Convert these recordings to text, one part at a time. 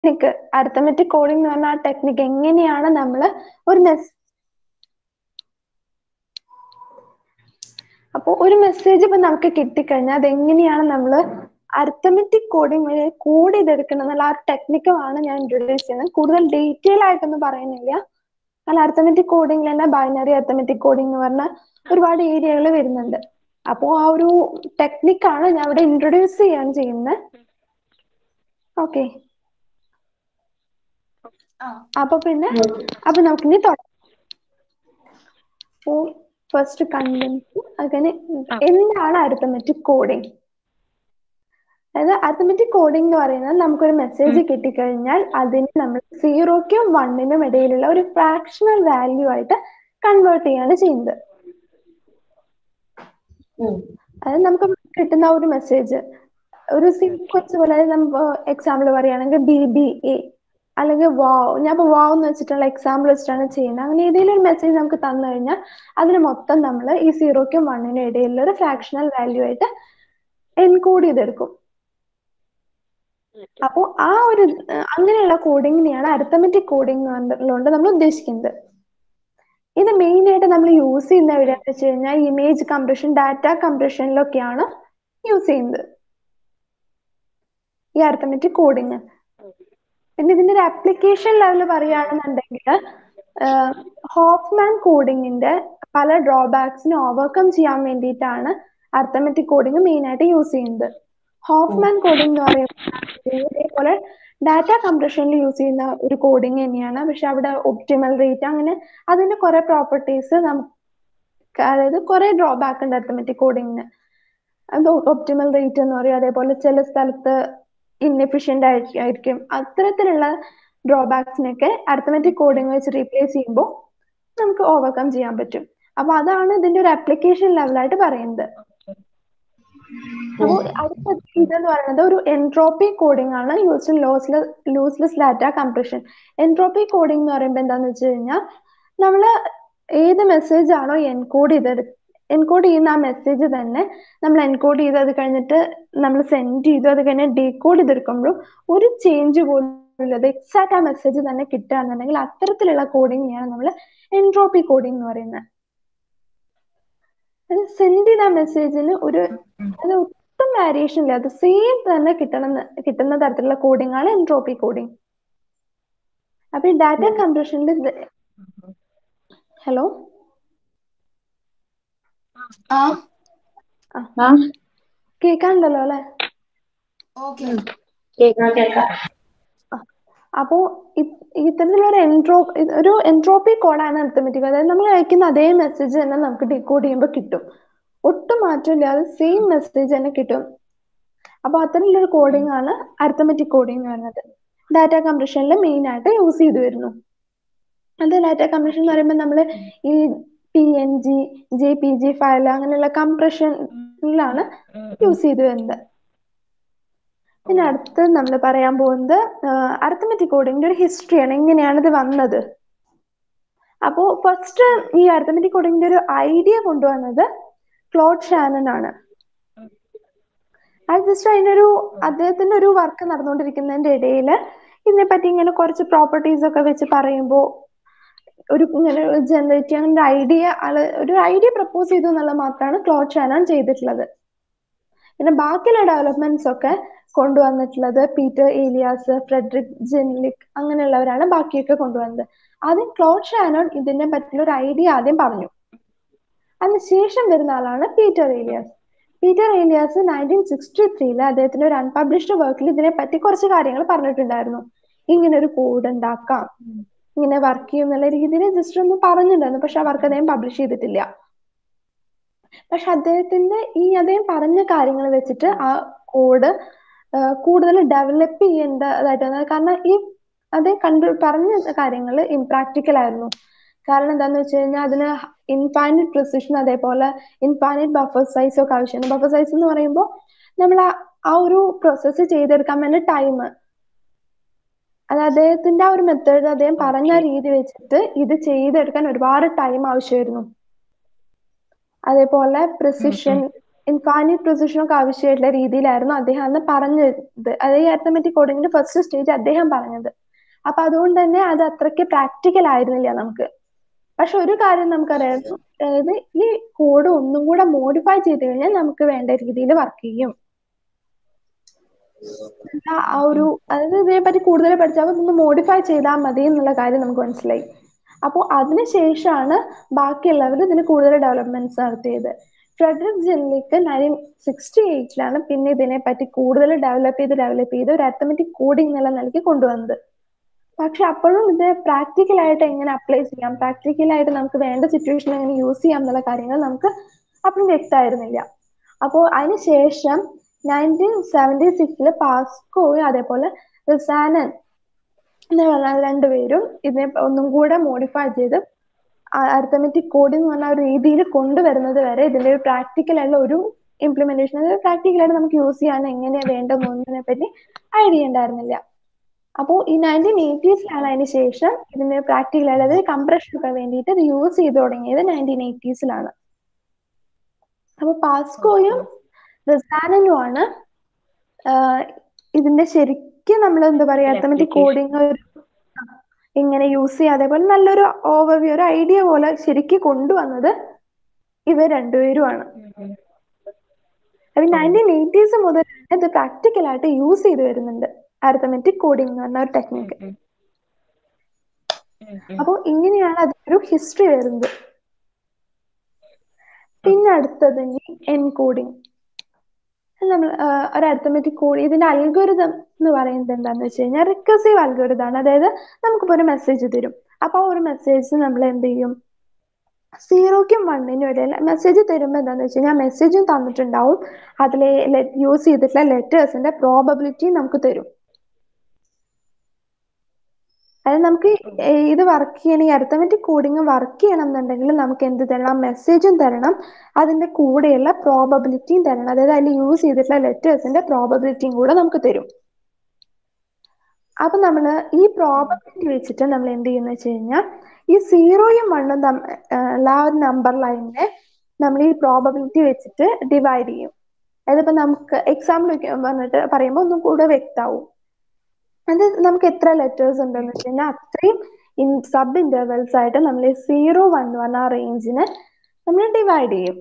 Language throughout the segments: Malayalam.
ടെക്നിക്ക് അരിത്തമെറ്റിക് കോഡിംഗ് എന്ന് പറഞ്ഞ ആ ടെക്നിക്ക് എങ്ങനെയാണ് നമ്മൾ ഒരു മെസ് അപ്പോൾ ഒരു മെസ്സേജ് ഇപ്പൊ നമുക്ക് കിട്ടിക്കഴിഞ്ഞാൽ അത് എങ്ങനെയാണ് നമ്മൾ അരിത്തമെറ്റിക് കോഡിംഗ് വഴി കോഡ് ചെയ്തെടുക്കണം എന്നുള്ള ആ ടെക്നിക്കുമാണ് ഞാൻ ഇൻട്രൊഡ്യൂസ് ചെയ്യുന്നത് കൂടുതൽ ഡീറ്റെയിൽ ആയിട്ടൊന്നും പറയുന്നില്ല കാരണം അരിത്തമെറ്റിക് കോഡിംഗിൽ തന്നെ ബൈനറി അരിത്തമെറ്റിക് കോഡിംഗ് എന്ന് പറഞ്ഞ ഒരുപാട് ഏരിയകൾ വരുന്നുണ്ട് അപ്പോൾ ആ ഒരു ടെക്നിക്കാണ് ഞാൻ ഇവിടെ ഇൻട്രൊഡ്യൂസ് ചെയ്യാൻ ചെയ്യുന്നത് ഓക്കെ അപ്പൊ പിന്നെ അപ്പൊ നമുക്കിനി തുടങ്ങാം അപ്പോൾ ഫസ്റ്റ് കണ്ടന്റ് അങ്ങനെ എന്താണ് അരിത്തമെറ്റിക് കോഡിംഗ് അതായത് അരിത്തമെറ്റിക് കോഡിംഗ് എന്ന് പറയുന്നത് നമുക്കൊരു മെസ്സേജ് കിട്ടിക്കഴിഞ്ഞാൽ അതിന് നമ്മൾ സീറോയ്ക്കും വണ്ണിനും ഇടയിലുള്ള ഒരു ഫ്രാക്ഷണൽ വാല്യൂ ആയിട്ട് കൺവേർട്ട് ചെയ്യാണ് ചെയ്യുന്നത് അതായത് നമുക്ക് കിട്ടുന്ന ഒരു മെസ്സേജ് ഒരു സീക്വൻസ് പോലെ നമ്മൾ എക്സാമ്പിൾ പറയുകയാണെങ്കിൽ ബി ബി എ അല്ലെങ്കിൽ വാവ് ഞാൻ ഇപ്പോൾ വാവ് എന്ന് വെച്ചിട്ടുള്ള എക്സാമ്പിൾ വെച്ചിട്ടാണ് ചെയ്യുന്നത് അങ്ങനെ ഏതെങ്കിലും ഒരു മെസ്സേജ് നമുക്ക് തന്നു കഴിഞ്ഞാൽ അതിന് മൊത്തം നമ്മൾ ഈ സീറോയ്ക്കും വണ്ണിനും ഇടയിലുള്ള ഒരു ഫ്രാക്ഷണൽ വാല്യൂ ആയിട്ട് എൻകോഡ് ചെയ്തെടുക്കും അപ്പോൾ ആ ഒരു അങ്ങനെയുള്ള കോഡിങ്ങിനെയാണ് അരിത്തമെറ്റിക് കോഡിംഗ് എന്നുകൊണ്ട് നമ്മൾ ഉദ്ദേശിക്കുന്നത് ഇത് മെയിൻ ആയിട്ട് നമ്മൾ യൂസ് ചെയ്യുന്ന എവിടെയാന്ന് വെച്ച് കഴിഞ്ഞാൽ ഇമേജ് കംപ്രഷൻ ഡാറ്റ കംപ്രഷനിലൊക്കെയാണ് യൂസ് ചെയ്യുന്നത് ഈ അരിത്തമെറ്റിക് കോഡിങ് പിന്നെ ഇതിന്റെ ഒരു ആപ്ലിക്കേഷൻ ലെവൽ പറയുകയാണെന്നുണ്ടെങ്കിൽ ഹോഫ്മാൻ കോഡിങ്ങിന്റെ പല ഡ്രോബാക്സിനെ ഓവർകം ചെയ്യാൻ വേണ്ടിയിട്ടാണ് അരിത്തമെറ്റിക് കോഡിങ് മെയിൻ ആയിട്ട് യൂസ് ചെയ്യുന്നത് ഹോഫ്മാൻ കോഡിംഗ് എന്ന് പറയുന്നത് ഇതേപോലെ ഡാറ്റ കംപ്രഷനിൽ യൂസ് ചെയ്യുന്ന ഒരു കോഡിംഗ് തന്നെയാണ് പക്ഷെ അവിടെ ഒപ്റ്റിമൽ റേറ്റ് അങ്ങനെ അതിന്റെ കുറെ പ്രോപ്പർട്ടീസ് നമുക്ക് അതായത് കുറെ ഡ്രോബാക്ക് ഉണ്ട് അരിത്തമെറ്റിക് കോഡിങ്ങിന് അത് ഒപ്റ്റിമൽ റേറ്റ് എന്ന് പറയും അതേപോലെ ചില സ്ഥലത്ത് ഇൻഎഫിഷ്യന്റ് ആയിരിക്കും അത്തരത്തിലുള്ള ഡ്രോബാക്സിനൊക്കെ അരിത്തമെറ്റിക് കോഡിംഗ് വെച്ച് റീപ്ലേസ് ചെയ്യുമ്പോൾ നമുക്ക് ഓവർകം ചെയ്യാൻ പറ്റും അപ്പൊ അതാണ് ഇതിന്റെ ഒരു ആപ്ലിക്കേഷൻ ലെവലായിട്ട് പറയുന്നത് അപ്പോൾ അടുത്ത ഇതെന്ന് പറയുന്നത് ഒരു എൻട്രോപ്പി കോഡിംഗ് ആണ് use lossless lossless data compression entropy coding എന്ന് പറയുമ്പോൾ എന്താന്ന് വെച്ച് കഴിഞ്ഞാൽ നമ്മൾ ഏത് മെസ്സേജ് ആണോ എൻകോഡ് ചെയ്തെടു എൻകോഡ് ചെയ്യുന്ന ആ മെസ്സേജ് തന്നെ നമ്മൾ എൻകോഡ് ചെയ്ത് അത് കഴിഞ്ഞിട്ട് നമ്മൾ സെൻഡ് ചെയ്തു അത് കഴിഞ്ഞ് ഡീകോഡ് ചെയ്തെടുക്കുമ്പോഴും ഒരു ചേഞ്ച് പോലും ഇല്ലാതെ എക്സാക്ട് ആ മെസ്സേജ് തന്നെ കിട്ടുകയാണെന്നുണ്ടെങ്കിൽ അത്തരത്തിലുള്ള കോഡിങ്ങിനെയാണ് നമ്മൾ എൻട്രോപ്പി കോഡിംഗ് എന്ന് പറയുന്നത് അത് സെൻഡ് ചെയ്ത മെസ്സേജിന് ഒരു അത് ഒട്ടും വേരിയേഷൻ ഇല്ല അത് സെയിം തന്നെ കിട്ടണം കിട്ടുന്ന തരത്തിലുള്ള കോഡിംഗ് ആണ് എൻട്രോപ്പി കോഡിംഗ് അപ്പൊ ഈ ഡാറ്റ കംപ്രഷനിൽ ഹലോ കേൾക്കാനുണ്ടല്ലോ അല്ലെ അപ്പോ ഇത്തരത്തിലൊരു എൻട്രോ ഒരു എൻട്രോപ്പി കോഡാണ് അർത്ഥമെറ്റിക് അതായത് നമ്മൾ അയക്കുന്ന അതേ മെസ്സേജ് തന്നെ നമുക്ക് ഡീകോഡ് ചെയ്യുമ്പോൾ കിട്ടും ഒട്ടും മാറ്റമില്ലാതെ സെയിം മെസ്സേജ് തന്നെ കിട്ടും അപ്പൊ അത്തരത്തിലൊരു കോഡിംഗ് ആണ് അരിത്തമെറ്റിക് കോഡിംഗ് എന്ന് പറയുന്നത് ഡാറ്റ കംപ്രഷനിൽ മെയിൻ ആയിട്ട് യൂസ് ചെയ്തു വരുന്നു അത് ഡാറ്റ കംപ്രഷൻ എന്ന് പറയുമ്പോൾ നമ്മൾ ഈ P N G J P G file അങ്ങനെയുള്ള കംപ്രഷനിലാണ് യൂസ് ചെയ്തു വരുന്നത് പിന്നെ അടുത്ത് നമ്മൾ പറയാൻ പോകുന്നത് അരിത്തമെറ്റിക് കോഡിങ്ങിന്റെ ഒരു ഹിസ്റ്ററിയാണ് എങ്ങനെയാണ് ഇത് വന്നത് അപ്പോ ഫസ്റ്റ് ഈ അരിത്തമെറ്റിക് കോഡിങ്ങിന്റെ ഒരു ഐഡിയ കൊണ്ടുവന്നത് ക്ലോഡ് ഷാനൻ ആണ് അത് ജസ്റ്റ് അതിനൊരു അദ്ദേഹത്തിന്റെ ഒരു വർക്ക് നടന്നുകൊണ്ടിരിക്കുന്നതിന്റെ ഇടയിൽ ഇതിനെപ്പറ്റി ഇങ്ങനെ കുറച്ച് പ്രോപ്പർട്ടീസ് ഒക്കെ വെച്ച് പറയുമ്പോൾ ഒരു ഇങ്ങനെ ജനറേറ്റ് അങ്ങനെ ഐഡിയ ആള് ഒരു ഐഡിയ പ്രപ്പോസ് ചെയ്തു എന്നുള്ളത് മാത്രമാണ് ക്ലോഡ് ഷാനൻ ചെയ്തിട്ടുള്ളത് പിന്നെ ബാക്കിയുള്ള ഡെവലപ്മെന്റ്സ് ഒക്കെ കൊണ്ടുവന്നിട്ടുള്ളത് പീറ്റർ ഏലിയാസ് ഫ്രെഡറിക് ജെൻലിക് അങ്ങനെയുള്ളവരാണ് ബാക്കിയൊക്കെ കൊണ്ടുവന്നത് ആദ്യം ക്ലോഡ് ഷാനോൺ ഇതിനെ പറ്റിയുള്ള ഒരു ഐഡിയ ആദ്യം പറഞ്ഞു അതിനുശേഷം വരുന്ന ആളാണ് Peter Elias Peter Elias nineteen sixty ത്രീയില് അദ്ദേഹത്തിന്റെ ഒരു അൺപബ്ലിഷ്ഡ് വർക്കിൽ ഇതിനെ പറ്റി കുറച്ച് കാര്യങ്ങൾ പറഞ്ഞിട്ടുണ്ടായിരുന്നു ഇങ്ങനെ ഒരു കോഡ് ഉണ്ടാക്കാം ഇങ്ങനെ വർക്ക് ചെയ്യും എന്നുള്ള രീതിയിൽ ജസ്റ്റ് ഒന്ന് പറഞ്ഞിട്ടുണ്ടായിരുന്നു പക്ഷെ ആ വർക്ക് അദ്ദേഹം പബ്ലിഷ് ചെയ്തിട്ടില്ല പക്ഷെ അദ്ദേഹത്തിന്റെ ഈ അദ്ദേഹം പറഞ്ഞ കാര്യങ്ങൾ വെച്ചിട്ട് ആ കോഡ് കൂടുതൽ ഡെവലപ്പ് ചെയ്യേണ്ടതായിട്ട് കാരണം ഈ അദ്ദേഹം കണ്ടു പറഞ്ഞ കാര്യങ്ങൾ ഇംപ്രാക്ടിക്കൽ ആയിരുന്നു കാരണം എന്താന്ന് വെച്ച് കഴിഞ്ഞാൽ അതിന് ഇൻഫൈനറ്റ് പ്രിസിഷൻ അതേപോലെ ഇൻഫൈനറ്റ് ബഫർ സൈസ് ഒക്കെ ആവശ്യമാണ് ബഫർ സൈസ് എന്ന് പറയുമ്പോൾ നമ്മൾ ആ ഒരു പ്രോസസ്സ് ചെയ്തെടുക്കാൻ വേണ്ടി ടൈം അത് അദ്ദേഹത്തിന്റെ ആ ഒരു മെത്തേഡ് അദ്ദേഹം പറഞ്ഞ രീതി വെച്ചിട്ട് ഇത് ചെയ്തെടുക്കാൻ ഒരുപാട് ടൈം ആവശ്യമായിരുന്നു അതേപോലെ പ്രിസിഷൻ ഇൻഫാനിറ്റ് പ്രിസിഷൻ ഒക്കെ ആവശ്യമായിട്ടുള്ള രീതിയിലായിരുന്നു അദ്ദേഹം അന്ന് പറഞ്ഞത് അത് ഈ അരിത്തമെറ്റിക് കോഡിങ്ങിന്റെ ഫസ്റ്റ് സ്റ്റേജ് അദ്ദേഹം പറഞ്ഞത് അപ്പൊ അതുകൊണ്ട് തന്നെ അത് അത്രയ്ക്ക് പ്രാക്ടിക്കൽ ആയിരുന്നില്ല നമുക്ക് പക്ഷെ ഒരു കാര്യം നമുക്കറിയാം അതായത് ഈ കോഡ് ഒന്നും കൂടെ മോഡിഫൈ ചെയ്ത് കഴിഞ്ഞാൽ നമുക്ക് വേണ്ട രീതിയിൽ വർക്ക് ചെയ്യും ആ ഒരു അതായത് ഇതിനെപ്പറ്റി കൂടുതൽ പഠിച്ചാൽ ഒന്ന് മോഡിഫൈ ചെയ്താൽ മതി എന്നുള്ള കാര്യം നമുക്ക് മനസ്സിലായി അപ്പോൾ അതിനുശേഷമാണ് ബാക്കിയുള്ളവർ ഇതിന് കൂടുതൽ ഡെവലപ്മെന്റ്സ് നടത്തിയത് ഫ്രെഡറിക് ജെൻലിക്ക് നയൻറ്റീൻ സിക്സ്റ്റി എയ്റ്റിലാണ് പിന്നെ ഇതിനെപ്പറ്റി കൂടുതൽ ഡെവലപ്പ് ചെയ്ത് ഡെവലപ്പ് ചെയ്ത് ഒരു അത്തമെറ്റിക് കോഡിംഗ് എന്നുള്ള നിലയ്ക്ക് കൊണ്ടുവന്നത് പക്ഷെ അപ്പോഴും ഇത് പ്രാക്ടിക്കൽ ആയിട്ട് എങ്ങനെ അപ്ലൈ ചെയ്യാം പ്രാക്ടിക്കൽ ആയിട്ട് നമുക്ക് വേണ്ട സിറ്റുവേഷൻ എങ്ങനെ യൂസ് ചെയ്യാം എന്നുള്ള കാര്യങ്ങൾ നമുക്ക് അപ്പോഴും വ്യക്തമായിരുന്നില്ല അപ്പോൾ അതിനുശേഷം നയൻറ്റീൻ സെവൻറ്റി സിക്സില് പാസ്കോയും അതേപോലെ റിസാനൻ എന്ന് പറഞ്ഞ രണ്ടുപേരും ഇതിനെ ഒന്നും കൂടെ മോഡിഫൈ ചെയ്ത് അരിത്തമെറ്റിക് കോഡിംഗ് എന്ന് പറഞ്ഞ ഒരു രീതിയിൽ കൊണ്ടുവരുന്നത് വരെ ഇതിന്റെ ഒരു പ്രാക്ടിക്കൽ ആയിട്ടുള്ള ഒരു ഇംപ്ലിമെന്റേഷൻ അതായത് പ്രാക്ടിക്കൽ ആയിട്ട് നമുക്ക് യൂസ് ചെയ്യാൻ എങ്ങനെയാ വേണ്ടതെന്നൊന്നിനെ പറ്റി ഐഡിയ ഉണ്ടായിരുന്നില്ല അപ്പോൾ ഈ നയൻറ്റീൻ എയ്റ്റീസിലാണ് അതിന് ശേഷം ഇതിന് പ്രാക്ടിക്കൽ ആയിട്ട് അതായത് കംപ്രഷൻ ഒക്കെ വേണ്ടിയിട്ട് ഇത് യൂസ് ചെയ്ത് തുടങ്ങിയത് നയൻറ്റീൻ എയ്റ്റീസിലാണ് അപ്പൊ പാസ്കോയും റിസാനനുമാണ് ഇതിന്റെ ശരിക്കും നമ്മൾ എന്താ പറയാ അത്തമെറ്റിക് കോഡിങ് ഇങ്ങനെ യൂസ് ചെയ്യുക അതേപോലെ നല്ലൊരു ഓവർവ്യൂ ഒരു ഐഡിയ പോലെ ശരിക്കും കൊണ്ടുവന്നത് ഇവർ രണ്ടുപേരുമാണ് അപ്പൊ നയൻറ്റീൻ എയ്റ്റീസ് മുതൽ ഇത് പ്രാക്ടിക്കൽ ആയിട്ട് യൂസ് ചെയ്ത് വരുന്നുണ്ട് അരിത്തമെറ്റിക് കോഡിംഗ് എന്ന് പറഞ്ഞ ഒരു ടെക്നിക്ക് അപ്പോൾ ഇങ്ങനെയാണ് അതിന്റെ ഒരു ഹിസ്റ്ററി വരുന്നത് പിന്നെ അടുത്തത് എൻകോഡിങ് നമ്മൾ ഒരു അരിത്തമെറ്റിക് കോഡ് ഇതിന്റെ അൽഗോരിതം എന്ന് പറയുന്നത് എന്താണെന്ന് വെച്ച് കഴിഞ്ഞാൽ റിക്കസീവ് അൽഗോരിതം ആണ് അതായത് നമുക്കിപ്പോ ഒരു മെസ്സേജ് തരും അപ്പൊ ആ ഒരു മെസ്സേജ് നമ്മൾ എന്ത് ചെയ്യും സീറോയ്ക്കും വണ്ണിനും ഇടയിൽ മെസ്സേജ് തരുമ്പോൾ എന്താണെന്ന് വെച്ച് കഴിഞ്ഞാൽ മെസ്സേജും തന്നിട്ടുണ്ടാവും അതിൽ യൂസ് ചെയ്തിട്ടുള്ള ലെറ്റേഴ്സിന്റെ പ്രോബബിലിറ്റി നമുക്ക് തരും അതായത് നമുക്ക് ഇത് വർക്ക് ചെയ്യണം ഈ അരിത്തമെറ്റിക് കോഡിങ് വർക്ക് ചെയ്യണം എന്നുണ്ടെങ്കിൽ നമുക്ക് എന്ത് തരണം മെസ്സേജും തരണം അതിന്റെ കൂടെയുള്ള പ്രോബബിലിറ്റിയും തരണം അതായത് അതിൽ യൂസ് ചെയ്തിട്ടുള്ള ലെറ്റേഴ്സിന്റെ പ്രോബബിലിറ്റിയും കൂടെ നമുക്ക് തരും അപ്പൊ നമ്മൾ ഈ പ്രോബബിലിറ്റി വെച്ചിട്ട് നമ്മൾ എന്ത് ചെയ്യുന്ന വെച്ച് കഴിഞ്ഞാൽ ഈ സീറോയും വണ്ണും ആ ഒരു നമ്പർ ലൈനിനെ നമ്മൾ ഈ പ്രോബബിലിറ്റി വെച്ചിട്ട് ഡിവൈഡ് ചെയ്യും അതായത് ഇപ്പൊ നമുക്ക് എക്സാമ്പിൾ പറഞ്ഞിട്ട് പറയുമ്പോൾ ഒന്നും കൂടെ വ്യക്തമാവും അത് നമുക്ക് എത്ര ലെറ്റേഴ്സ് ഉണ്ടെന്ന് വെച്ച് കഴിഞ്ഞാൽ അത്രയും ഇൻ സബ് ഇന്റർവെൽസ് ആയിട്ട് നമ്മൾ സീറോ വൺ വൺ ആ റേഞ്ചിനെ നമ്മൾ ഡിവൈഡ് ചെയ്യും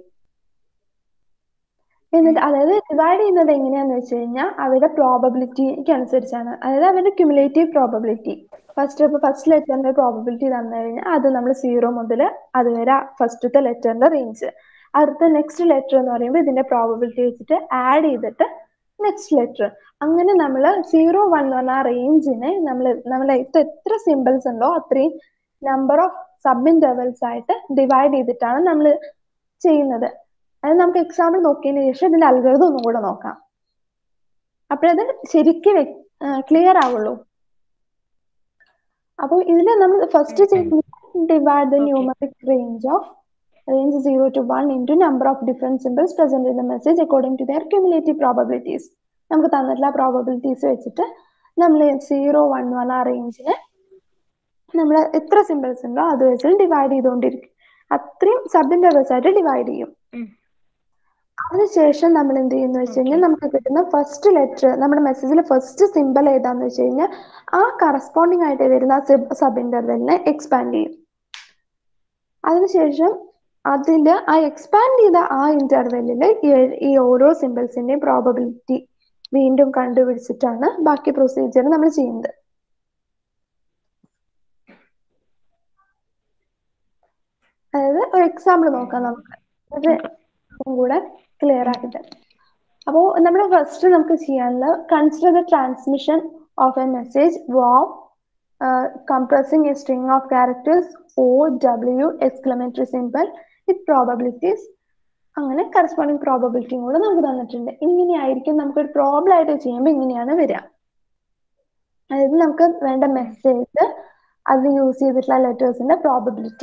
എന്നിട്ട് അതായത് ഡിവൈഡ് ചെയ്യുന്നത് എങ്ങനെയാന്ന് വെച്ച് കഴിഞ്ഞാൽ അവരുടെ പ്രോബബിലിറ്റിക്ക് അനുസരിച്ചാണ് അതായത് അവരുടെ ക്യുമുലേറ്റീവ് പ്രോബബിലിറ്റി ഫസ്റ്റ് ഇപ്പൊ ഫസ്റ്റ് ലെറ്ററിന്റെ പ്രോബബിലിറ്റി തന്നു കഴിഞ്ഞാൽ അത് നമ്മൾ സീറോ മുതൽ അതുവരെ ഫസ്റ്റത്തെ ലെറ്ററിന്റെ റേഞ്ച് അടുത്ത നെക്സ്റ്റ് ലെറ്റർ എന്ന് പറയുമ്പോൾ ഇതിന്റെ പ്രോബബിലിറ്റി വെച്ചിട്ട് ആഡ് ചെയ്തിട്ട് നെക്സ്റ്റ് ലെറ്റർ അങ്ങനെ നമ്മൾ സീറോ വൺ എന്ന് പറഞ്ഞ ആ റേഞ്ചിനെ നമ്മൾ നമ്മളെ എത്ര സിമ്പിൾസ് ഉണ്ടോ അത്രയും നമ്പർ ഓഫ് സബ് ഇന്റർവെൽസ് ആയിട്ട് ഡിവൈഡ് ചെയ്തിട്ടാണ് നമ്മൾ ചെയ്യുന്നത് അത് നമുക്ക് എക്സാമ്പിൾ നോക്കിയതിന് ശേഷം ഇതിന്റെ അൽഗൃതം ഒന്നും കൂടെ നോക്കാം അപ്പോഴത് ശരിക്കും ക്ലിയർ ആവുള്ളൂ അപ്പോൾ ഇതിൽ നമ്മൾ ഫസ്റ്റ് ചെയ്യുന്നത് divide the numeric range of range 0 to 1 into number of different symbols present in the message according to their cumulative probabilities. നമുക്ക് തന്നിട്ടുള്ള പ്രോബബിലിറ്റീസ് വെച്ചിട്ട് നമ്മൾ സീറോ വൺ വൺ ആ റേഞ്ചിന് നമ്മൾ എത്ര സിമ്പിൾസ് ഉണ്ടോ അത് വെച്ചിട്ട് ഡിവൈഡ് ചെയ്തുകൊണ്ടിരിക്കും അത്രയും സബ് ഇന്റർവൽസ് ആയിട്ട് ഡിവൈഡ് ചെയ്യും അതിനുശേഷം നമ്മൾ എന്ത് ചെയ്യുന്ന വെച്ച് കഴിഞ്ഞാൽ നമുക്ക് കിട്ടുന്ന ഫസ്റ്റ് ലെറ്റർ നമ്മുടെ മെസ്സേജിൽ ഫസ്റ്റ് സിമ്പിൾ ഏതാന്ന് വെച്ച് കഴിഞ്ഞാൽ ആ കറസ്പോണ്ടിങ് ആയിട്ട് വരുന്ന സബ് ഇന്റർവെലിനെ എക്സ്പാൻഡ് ചെയ്യും അതിനുശേഷം അതിൽ ആ എക്സ്പാൻഡ് ചെയ്ത ആ ഇന്റർവെല്ലിൽ ഈ ഓരോ സിമ്പിൾസിന്റെയും പ്രോബബിലിറ്റി വീണ്ടും കണ്ടുപിടിച്ചിട്ടാണ് ബാക്കി പ്രൊസീജിയർ നമ്മൾ ചെയ്യുന്നത് അതായത് ഒരു എക്സാമ്പിൾ നോക്കാം നമുക്ക് അത് കൂടെ ക്ലിയർ ആക്കിട്ട് അപ്പോൾ നമ്മൾ ഫസ്റ്റ് നമുക്ക് ചെയ്യാനുള്ളത് consider the transmission of a message wow compressing a string of characters O W exclamatory symbol with probabilities അങ്ങനെ കറസ്പോണ്ടിങ് പ്രോബബിലിറ്റിയും കൂടെ നമുക്ക് തന്നിട്ടുണ്ട് ഇങ്ങനെയായിരിക്കും നമുക്ക് ഒരു പ്രോബ്ലം ആയിട്ട് ചെയ്യുമ്പോൾ ഇങ്ങനെയാണ് വരിക അതായത് നമുക്ക് വേണ്ട മെസ്സേജ് അത് യൂസ് ചെയ്തിട്ടുള്ള ലെറ്റേഴ്സിന്റെ പ്രോബബിലിറ്റി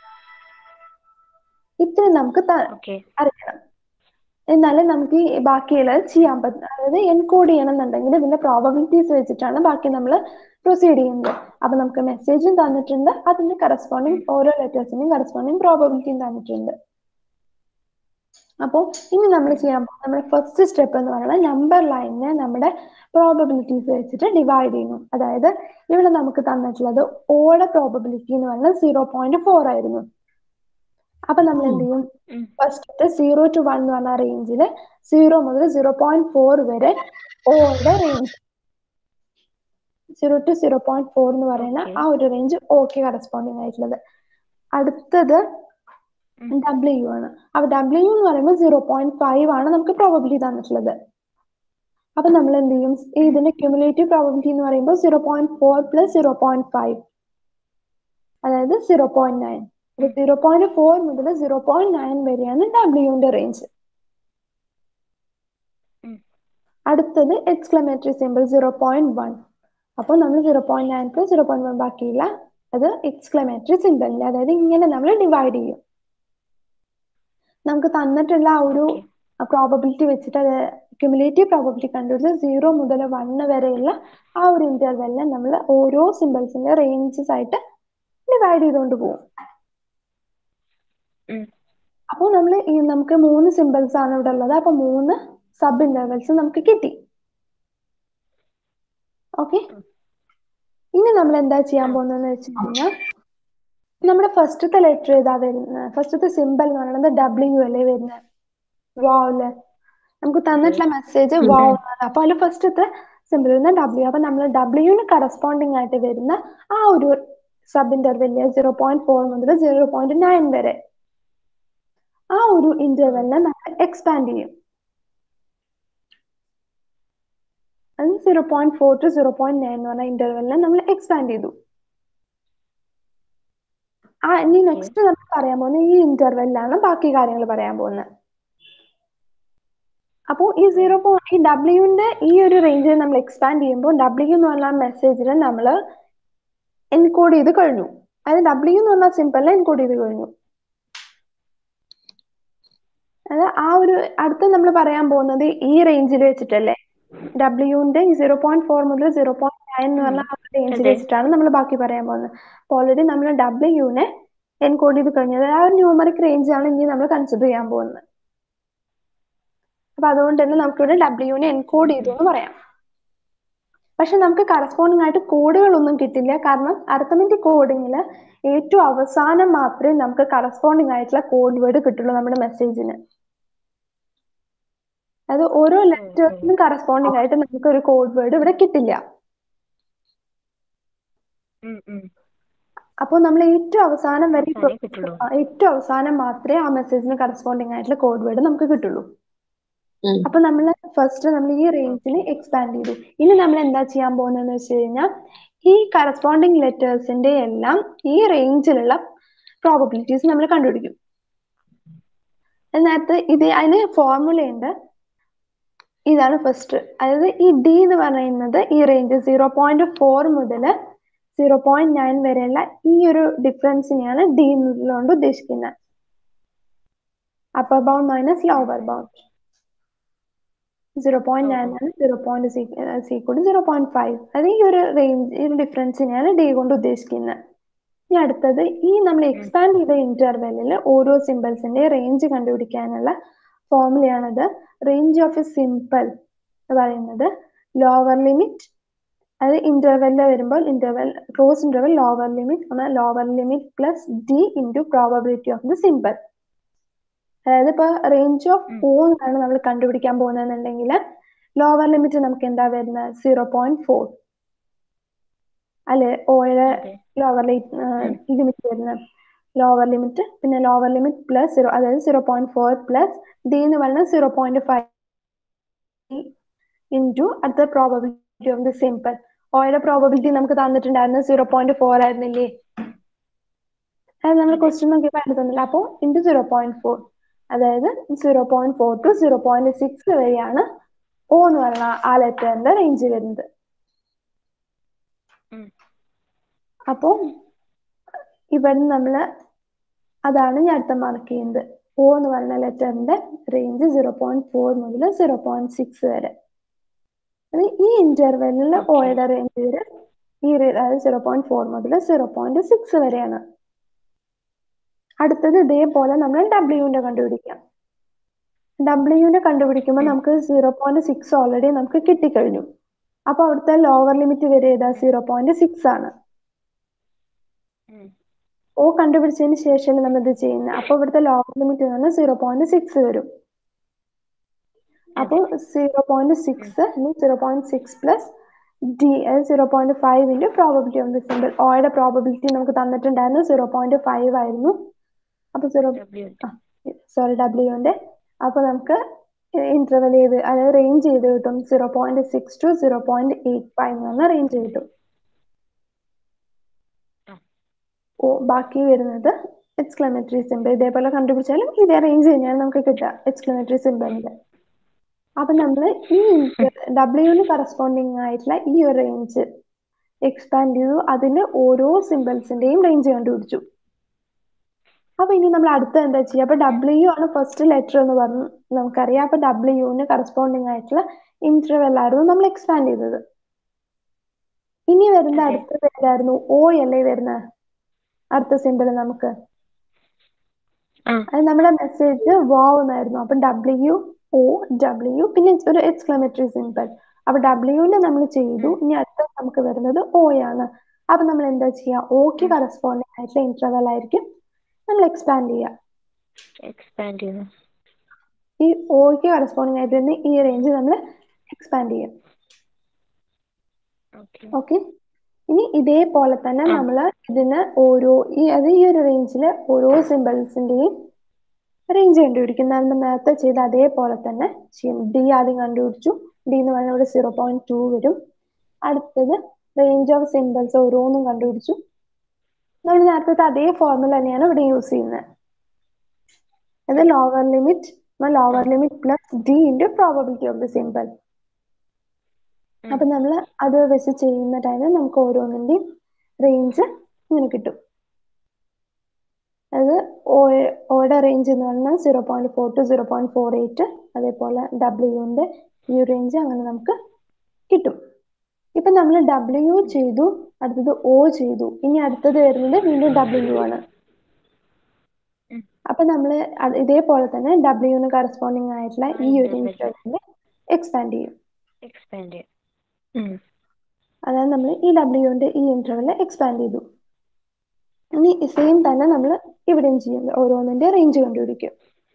ഇത്രയും നമുക്ക് അറിയണം എന്നാലേ നമുക്ക് ഈ ബാക്കിയുള്ളത് ചെയ്യാൻ പറ്റും അതായത് എൻകോഡ് ചെയ്യണം എന്നുണ്ടെങ്കിൽ ഇതിന്റെ പ്രോബബിലിറ്റീസ് വെച്ചിട്ടാണ് ബാക്കി നമ്മൾ പ്രൊസീഡ് ചെയ്യുന്നത് അപ്പൊ നമുക്ക് മെസ്സേജും തന്നിട്ടുണ്ട് അതിന്റെ കറസ്പോണ്ടിങ് ഓരോ ലെറ്റേഴ്സിന്റെയും കറസ്പോണ്ടിങ് പ്രോബബിലിറ്റിയും തന്നിട്ടുണ്ട് അപ്പോൾ ഇനി നമ്മൾ ചെയ്യാൻ പോകുന്നത് നമ്മുടെ ഫസ്റ്റ് സ്റ്റെപ്പ് എന്ന് പറയുന്നത് നമ്പർ ലൈനിനെ നമ്മുടെ പ്രോബബിലിറ്റീസ് വെച്ചിട്ട് ഡിവൈഡ് ചെയ്യുന്നു അതായത് ഇവിടെ നമുക്ക് തന്നിട്ടുള്ളത് ഓയുടെ പ്രോബബിലിറ്റി എന്ന് പറയുന്നത് സീറോ പോയിന്റ് ഫോർ ആയിരുന്നു അപ്പൊ നമ്മൾ എന്ത് ചെയ്യും ഉം. ഫസ്റ്റ് സീറോ ടു വൺ എന്ന് പറഞ്ഞ റേഞ്ചിൽ സീറോ മുതൽ സീറോ പോയിന്റ് ഫോർ വരെ ഓയുടെ range zero to zero point four എന്ന് പറയുന്ന Okay. ആ ഒരു റേഞ്ച് ഓക്കെ കറസ്പോണ്ടിങ് ആയിട്ടുള്ളത് അടുത്തത് ഉം. ഡബ്ല്യു ആണ് അപ്പൊ ഡബ്ല്യു എന്ന് പറയുമ്പോൾ സീറോ പോയിന്റ് ഫൈവ് ആണ് നമുക്ക് പ്രോബബിലിറ്റി തന്നിട്ടുള്ളത് അപ്പൊ നമ്മൾ എന്ത് ചെയ്യും ഇതിന്റെ ക്യൂമുലേറ്റീവ് പ്രോബബിലിറ്റി എന്ന് പറയുമ്പോൾ zero point four plus zero point five അതായത് സീറോ പോയിന്റ് നയൻ അപ്പൊ സീറോ പോയിന്റ് ഫോർ മുതൽ സീറോ പോയിന്റ് നയൻ വരെയാണ് ഡബ്ല്യുവിന്റെ റേഞ്ച് ഉം. അടുത്തത് exclamatory symbol zero point one അപ്പോൾ നമ്മൾ zero point nine plus zero point one ബാക്കിയില്ല അത് എക്സ്ക്ലമേറ്ററി സിമ്പിളിൽ അതായത് ഇങ്ങനെ നമ്മൾ ഡിവൈഡ് ചെയ്യും നമുക്ക് തന്നിട്ടുള്ള ആ ഒരു Okay. പ്രോബബിലിറ്റി വെച്ചിട്ട് അത് ക്യുമുലേറ്റീവ് പ്രോബബിലിറ്റി കണ്ടുപിടിച്ച് സീറോ മുതൽ വണ്ണ് വരെയുള്ള ആ ഒരു ഇന്റർവെല്ലിനെ നമ്മൾ ഓരോ സിമ്പിൾസിന്റെ റേഞ്ചസ് ആയിട്ട് ഡിവൈഡ് ചെയ്തുകൊണ്ട് പോകും ഉം. അപ്പോൾ നമ്മൾ ഈ നമുക്ക് മൂന്ന് സിമ്പിൾസ് ആണ് ഇവിടെ ഉള്ളത് അപ്പൊ മൂന്ന് സബ് ഇന്റർവെൽസ് നമുക്ക് കിട്ടി ഓക്കെ ഉം. ഇനി നമ്മൾ എന്താ ചെയ്യാൻ ആ. പോകുന്നതെന്ന് വെച്ച് കഴിഞ്ഞാൽ നമ്മുടെ ഫസ്റ്റത്തെ ലെറ്റർ ഏതാ വരുന്നത് ഫസ്റ്റത്തെ സിമ്പിൾ എന്ന് പറയുന്നത് ഡബ്ല്യു അല്ലേ വരുന്നത് വാവല് നമുക്ക് തന്നിട്ടുള്ള മെസ്സേജ് ഉം. വാവ് എന്നാണ് അപ്പൊ അതിൽ ഫസ്റ്റത്തെ സിമ്പിൾ വരുന്ന ഡബ്ല്യു അപ്പൊ നമ്മൾ ഡബ്ല്യുവിന് കറസ്പോണ്ടിങ് ആയിട്ട് വരുന്ന ആ ഒരു sub interval zero point four മുതൽ സീറോ പോയിന്റ് നയൻ വരെ ആ ഒരു ഇന്റർവെല്ലിനെ നമ്മൾ എക്സ്പാൻഡ് ചെയ്യും അത് zero point four to zero point nine എന്ന് പറഞ്ഞ ഇന്റർവെല്ലിനെ നമ്മൾ എക്സ്പാൻഡ് ചെയ്തു ആ ഇനി നെക്സ്റ്റ് നമ്മൾ പറയാൻ പോകുന്നത് ഈ ഇന്റർവെല്ലിലാണ് ബാക്കി കാര്യങ്ങൾ പറയാൻ പോകുന്നത് അപ്പോൾ ഈ സീറോ ഈ ഡബ്ല്യുവിന്റെ ഈ ഒരു റേഞ്ചിൽ നമ്മൾ എക്സ്പാൻഡ് ചെയ്യുമ്പോൾ ഡബ്ല്യു എന്ന് പറഞ്ഞ മെസ്സേജിൽ നമ്മൾ എൻകോഡ് ചെയ്ത് കഴിഞ്ഞു അതായത് ഡബ്ല്യു എന്ന് പറഞ്ഞ സിമ്പിളിൽ എൻകോഡ് ചെയ്ത് കഴിഞ്ഞു അത് ആ ഒരു അടുത്ത നമ്മൾ പറയാൻ പോകുന്നത് ഈ റേഞ്ചിൽ വെച്ചിട്ടല്ലേ ഡബ്ല്യുവിന്റെ സീറോ പോയിന്റ് ഫോർ മുതൽ സീറോ പോയിന്റ് നയൻ എന്ന് പറഞ്ഞ ആ റേഞ്ചിൽ അതെ. വെച്ചിട്ടാണ് നമ്മൾ ബാക്കി പറയാൻ പോകുന്നത് അപ്പോൾ ഓൾറെഡി നമ്മൾ ഡബ്ല്യുവിനെ എൻകോഡ് ചെയ്ത് കഴിഞ്ഞത് ആ ഒരു ന്യൂമറിക് റേഞ്ച് ആണ് ഇനി നമ്മൾ കൺസിഡർ ചെയ്യാൻ പോകുന്നത് അപ്പൊ അതുകൊണ്ട് തന്നെ നമുക്കിവിടെ ഡബ്ല്യുവിനെ എൻകോഡ് ചെയ്തു എന്ന് പറയാം പക്ഷെ നമുക്ക് കറസ്പോണ്ടിങ് ആയിട്ട് കോഡുകളൊന്നും കിട്ടില്ല കാരണം അർത്ഥമെറ്റിക് കോഡിങ്ങിൽ ഏറ്റവും അവസാനം മാത്രമേ നമുക്ക് കറസ്പോണ്ടിങ് ആയിട്ടുള്ള കോഡ് വേർഡ് കിട്ടുള്ളൂ നമ്മുടെ മെസ്സേജിന് അത് ഓരോ ലെറ്റേഴ്സിനും കറസ്പോണ്ടിങ് ആയിട്ട് നമുക്ക് ഒരു കോഡ് വേർഡ് ഇവിടെ കിട്ടില്ല ഉം, ഉം. അപ്പോൾ നമ്മൾ ഏറ്റവും അവസാനം വരെ ഈ അവസാനേ കിട്ടുള്ളൂ. ആ, ഏറ്റവും അവസാനം മാത്രമേ ആ മെസ്സേജിന് കറസ്പോണ്ടിങ് ആയിട്ടുള്ള കോഡ് വേർഡ് നമുക്ക് കിട്ടുള്ളൂ ഉം. അപ്പൊ നമ്മൾ ഫസ്റ്റ് നമ്മൾ ഈ റേഞ്ചിനെ എക്സ്പാൻഡ് ചെയ്തു ഇനി നമ്മൾ എന്താ ചെയ്യാൻ പോകുന്നതെന്ന് വെച്ച് കഴിഞ്ഞാൽ ഈ കറസ്പോണ്ടിങ് ലെറ്റേഴ്സിന്റെ എല്ലാം ഈ റേഞ്ചിലുള്ള പ്രോബബിലിറ്റീസ് നമ്മൾ കണ്ടുപിടിക്കും അതിനകത്ത് ഇത് അതിന് ഫോർമുല ഉണ്ട് ഇതാണ് ഫസ്റ്റ് അതായത് ഈ ഡി എന്ന് പറയുന്നത് ഈ റേഞ്ച് സീറോ പോയിന്റ് ഫോർ മുതൽ സീറോ പോയിന്റ് നയൻ വരെയുള്ള ഈ ഒരു ഡിഫറൻസിനെയാണ് ഡി എന്നുള്ളതുകൊണ്ട് ഉദ്ദേശിക്കുന്നത് upper bound minus lower bound zero point nine ആണ് zero point sequel zero point five അത് ഈ ഒരു റേഞ്ച് ഈ ഒരു ഡിഫറൻസിനെയാണ് ഡി കൊണ്ട് ഉദ്ദേശിക്കുന്നത് ഇനി അടുത്തത് ഈ നമ്മൾ എക്സ്പാൻഡ് ചെയ്ത ഇന്റർവെല്ലിൽ ഓരോ സിമ്പിൾസിന്റെ റേഞ്ച് കണ്ടുപിടിക്കാനുള്ള ഫോർമുലയാണത് റേഞ്ച് ഓഫ് എ സിമ്പിൾ എന്ന് പറയുന്നത് ലോവർ ലിമിറ്റ് അത് ഇന്റർവെല്ലിൽ വരുമ്പോൾ interval close interval lower limit lower limit plus D into probability of the symbol അതായത് ഇപ്പൊ റേഞ്ച് ഓഫ് ഉം. ഓ ആണ് നമ്മൾ കണ്ടുപിടിക്കാൻ പോകുന്നതെന്നുണ്ടെങ്കിൽ ലോവർ ലിമിറ്റ് നമുക്ക് എന്താ വരുന്നത് സീറോ പോയിന്റ് ഫോർ അല്ലെ ഓയുടെ അതെ. ലോവർ ലിമിറ്റ് വരുന്നത് ലോവർ ലിമിറ്റ് പിന്നെ ലോവർ ലിമിറ്റ് പ്ലസ് സീറോ അതായത് zero point four plus D എന്ന് പറയുന്നത് സീറോ പോയിന്റ് ഫൈവ് ഇൻറ്റു അടുത്ത പ്രോബബിലിറ്റി ഓഫ് ദി സിമ്പിൾ ഓയുടെ പ്രോബബിലിറ്റി നമുക്ക് തന്നിട്ടുണ്ടായിരുന്നു സീറോ പോയിന്റ് ഫോർ ആയിരുന്നില്ലേ അത് നമ്മൾ അതെ. ക്വസ്റ്റ്യൻ നോക്കിയപ്പോൾ അതിന് തന്നില്ല അപ്പോൾ ഇൻറ്റു സീറോ പോയിന്റ് ഫോർ അതായത് zero point four to zero point six വരെയാണ് ഓ എന്ന് പറയുന്ന ആ ലെറ്ററിന്റെ റേഞ്ച് വരുന്നത് ഉം. അപ്പോൾ ഇവിടെ നമ്മൾ അതാണ് ഞാൻ അടുത്ത മാർക്ക് ചെയ്യുന്നത് ഓ എന്ന് പറയുന്ന ലെറ്ററിന്റെ റേഞ്ച് സീറോ പോയിന്റ് ഫോർ മുതൽ സീറോ പോയിന്റ് സിക്സ് വരെ അത് ഈ ഇന്റർവെല്ലിൽ Okay. ഓയുടെ റേഞ്ച് വരെ ഈ re- അതായത് സീറോ പോയിന്റ് ഫോർ മുതൽ സീറോ പോയിന്റ് സിക്സ് വരെയാണ് അടുത്തത് ഇതേപോലെ നമ്മൾ ഡബ്ല്യുവിന്റെ കണ്ടുപിടിക്കാം ഡബ്ല്യുവിനെ കണ്ടുപിടിക്കുമ്പോൾ നമുക്ക് സീറോ പോയിന്റ് സിക്സ് ഓൾറെഡി നമുക്ക് കിട്ടിക്കഴിഞ്ഞു അപ്പൊ അവിടുത്തെ ലോവർ ലിമിറ്റ് വരെ ഏതാ സീറോ പോയിന്റ് സിക്സ് ആണ് ഉം. ഓ കണ്ടുപിടിച്ചതിന് ശേഷം നമ്മൾ ഇത് ചെയ്യുന്നത് അപ്പൊ ഇവിടുത്തെ ലോവർ ലിമിറ്റ് എന്ന് പറഞ്ഞാൽ സീറോ പോയിന്റ് സിക്സ് വരും അപ്പോൾ zero point six zero point six plus D zero point five into probability of the symbol ഓയുടെ പ്രോബിലിറ്റി നമുക്ക് തന്നിട്ടുണ്ടായിരുന്നു സീറോ പോയിന്റ് ഫൈവ് ആയിരുന്നു അപ്പൊ സീറോ W. സോറി ഡബ്ല്യുവിന്റെ അപ്പൊ നമുക്ക് ഇന്റർവൽ ചെയ്ത് അതായത് റേഞ്ച് ചെയ്ത് കിട്ടും zero point six to zero point eight five എന്ന് പറഞ്ഞ റേഞ്ച് കിട്ടും ആ. ഓ ബാക്കി വരുന്നത് എക്സ്ക്ലമേറ്ററി സിമ്പിൾ ഇതേപോലെ കണ്ടുപിടിച്ചാലും ഇതേ റേഞ്ച് തന്നെയാണ് നമുക്ക് കിട്ടുക എക്സ്ക്ലമേറ്ററി സിമ്പിളിന്റെ അപ്പൊ നമ്മൾ ഈ ഡബ്ല്യുവിന് കറസ്പോണ്ടിങ് ആയിട്ടുള്ള ഈ ഒരു റേഞ്ച് എക്സ്പാൻഡ് ചെയ്തു അതിന് ഓരോ സിമ്പിൾസിന്റെയും റേഞ്ച് കണ്ടുപിടിച്ചു അപ്പൊ ഇനി നമ്മൾ അടുത്ത എന്താ ചെയ്യുക അപ്പൊ ഡബ്ല്യു ആണ് ഫസ്റ്റ് ലെറ്റർ എന്ന് പറഞ്ഞു നമുക്കറിയാം അപ്പൊ ഡബ്ല്യുവിന് കറസ്പോണ്ടിങ് ആയിട്ടുള്ള ഇന്റർവെൽ ആയിരുന്നു നമ്മൾ എക്സ്പാൻഡ് ചെയ്തത് ഇനി വരുന്ന അതെ. അടുത്തത് ഏതായിരുന്നു ഓ അല്ലേ വരുന്ന അടുത്ത സിമ്പിൾ നമുക്ക് ആ അത് നമ്മുടെ മെസ്സേജ് വാവ് എന്നായിരുന്നു അപ്പൊ ഡബ്ല്യു ഒ ഡബ്ല്യു പിന്നെ ഒരു എക്സ്ക്ലമേറ്ററി സിമ്പിൾ അപ്പൊ ഡബ്ല്യുവിന്റെ നമ്മൾ ചെയ്തു ഇനി അടുത്ത നമുക്ക് വരുന്നത് ഒ ആണ് അപ്പൊ നമ്മൾ എന്താ ചെയ്യുക ഓക്ക് കറസ്പോണ്ടിങ് ആയിട്ടുള്ള ഇന്റർവെൽ ആയിരിക്കും നമ്മൾ എക്സ്പാൻഡ് ചെയ്യുക എക്സ്പാൻഡ് ചെയ്യുന്നു ഈ ഓക്ക് കറസ്പോണ്ടിങ് ആയിട്ട് തന്നെ ഈ റേഞ്ച് നമ്മൾ എക്സ്പാൻഡ് ചെയ്യും ഓക്കെ ഓക്കെ ഇനി ഇതേപോലെ തന്നെ ആ. നമ്മൾ ഇതിന് ഓരോ ഈ അത് ഈ ഒരു റേഞ്ചിലെ ഓരോ സിമ്പിൾസിന്റെയും റേഞ്ച് കണ്ടുപിടിക്കും നമ്മൾ നേരത്തെ ചെയ്ത അതേപോലെ തന്നെ ചെയ്യും ഡി ആദ്യം കണ്ടുപിടിച്ചു ഡി എന്ന് പറഞ്ഞാൽ ഇവിടെ സീറോ പോയിന്റ് ടു വരും അടുത്തത് റേഞ്ച് ഓഫ് സിമ്പിൾസ് ഓരോന്നും കണ്ടുപിടിച്ചു നമ്മൾ നേരത്തെ അതേ ഫോർമുല തന്നെയാണ് ഇവിടെ യൂസ് ചെയ്യുന്നത് അത് lower limit lower limit plus D into probability of the symbol അപ്പൊ നമ്മൾ അത് വെച്ച് ചെയ്യുന്ന ടൈമിൽ നമുക്ക് ഓരോന്നിന്റെയും റേഞ്ച് ഇങ്ങനെ കിട്ടും അത് ഓയുടെ റേഞ്ച് എന്ന് പറഞ്ഞാൽ zero point four to zero point four eight അതേപോലെ ഡബ്ല്യുവിന്റെ ഈ റേഞ്ച് അങ്ങനെ നമുക്ക് കിട്ടും ഇപ്പൊ നമ്മൾ ഡബ്ല്യു ചെയ്തു അടുത്തത് ഒ ചെയ്തു ഇനി അടുത്തത് വരുന്നത് വീണ്ടും ഡബ്ല്യു ആണ് ഉം. അപ്പൊ നമ്മൾ ഇതേപോലെ തന്നെ ഡബ്ല്യുവിന് കറസ്പോണ്ടിങ് ആയിട്ടുള്ള ഈ ഒരു interval. ഇന്റർവെല്ലിൽ എക്സ്പാൻഡ് ചെയ്യും എക്സ്പാൻഡ് ചെയ്യാം ഉം. അതായത് നമ്മൾ ഈ ഡബ്ല്യുവിന്റെ ഈ ഇന്റർവെല്ലിൽ എക്സ്പാൻഡ് ചെയ്തു ഇനി സെയിം തന്നെ നമ്മൾ ഇവിടെയും ചെയ്യും ഓരോന്നിന്റെ റേഞ്ച് കണ്ടുപിടിക്കും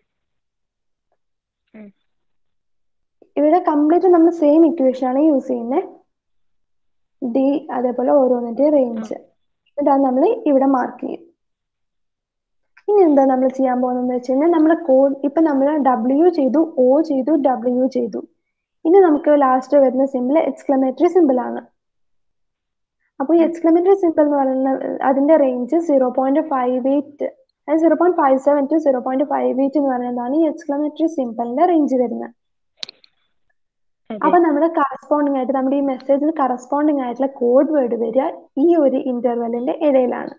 ഉം. ഇവിടെ കംപ്ലീറ്റ് നമ്മൾ സെയിം ഇക്വേഷൻ ആണ് യൂസ് ചെയ്യുന്നത് ഡി അതേപോലെ ഓരോന്നിന്റെ റേഞ്ച് ഇതാണ് നമ്മൾ ഇവിടെ മാർക്ക് ചെയ്യും ഇനി എന്താ നമ്മൾ ചെയ്യാൻ പോകുന്നത് വെച്ച് കഴിഞ്ഞാൽ നമ്മൾ കോഡ് ഇപ്പൊ നമ്മൾ ഡബ്ല്യു ചെയ്തു ഒ ചെയ്തു ഡബ്ല്യു ചെയ്തു ഇനി നമുക്ക് ലാസ്റ്റ് വരുന്ന സിമ്പിൾ എക്സ്ക്ലമേറ്ററി സിമ്പിൾ ആണ് അപ്പോൾ ഈ എക്സ്ക്ലമേറ്ററി സിമ്പിൾ എന്ന് പറയുന്ന അതിന്റെ range zero point five eight അതായത് zero point five seven to zero point five eight എന്ന് പറയുന്നതാണ് ഈ എക്സ്ക്ലമേറ്ററി സിമ്പിളിന്റെ റേഞ്ച് വരുന്നത് അതെ അപ്പൊ നമ്മുടെ കറസ്പോണ്ടിങ് ആയിട്ട് നമ്മുടെ ഈ മെസ്സേജിൽ കറസ്പോണ്ടിങ് ആയിട്ടുള്ള കോഡ് വേർഡ് വരിക ഈ ഒരു ഇന്റർവെല്ലിന്റെ ഇടയിലാണ്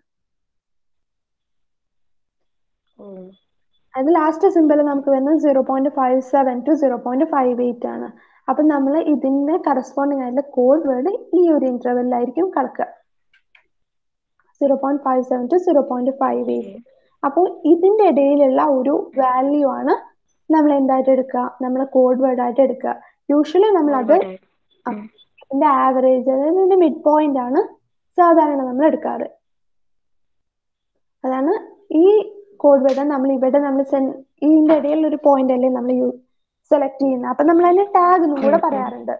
ഓ അത് ലാസ്റ്റ് സിമ്പിൾ നമുക്ക് വരുന്നത് zero point five seven to zero point five eight ആണ് അപ്പൊ നമ്മൾ ഇതിന് കറസ്പോണ്ടിങ് ആയിട്ടുള്ള കോഡ് വേർഡ് ഈ ഒരു ഇന്റർവെല്ലിലായിരിക്കും കിടക്കുക zero point five seven to zero point five eight അപ്പോൾ ഇതിന്റെ ഇടയിലുള്ള ഒരു വാല്യൂ ആണ് നമ്മൾ എന്തായിട്ട് എടുക്കുക നമ്മൾ കോഡ് വേർഡ് ആയിട്ട് എടുക്കുക യൂഷ്വലി നമ്മൾ അത് Forward ആയിട്ട്. ഉം. ഇതിന്റെ ആവറേജ് അതായത് ഇതിന്റെ മിഡ് പോയിന്റ് ആണ് സാധാരണ നമ്മൾ എടുക്കാറ് അതാണ് ഈ കോഡ് വേർഡ് നമ്മൾ ഇവിടെ നമ്മൾ ഇതിന്റെ ഇടയിൽ ഒരു പോയിന്റ് അല്ലേ നമ്മൾ സെലക്ട് ചെയ്യുന്നത് അപ്പൊ നമ്മൾ അതിനെ ടാഗ് എന്നും കൂടെ ഉം, ഉം. പറയാറുണ്ട്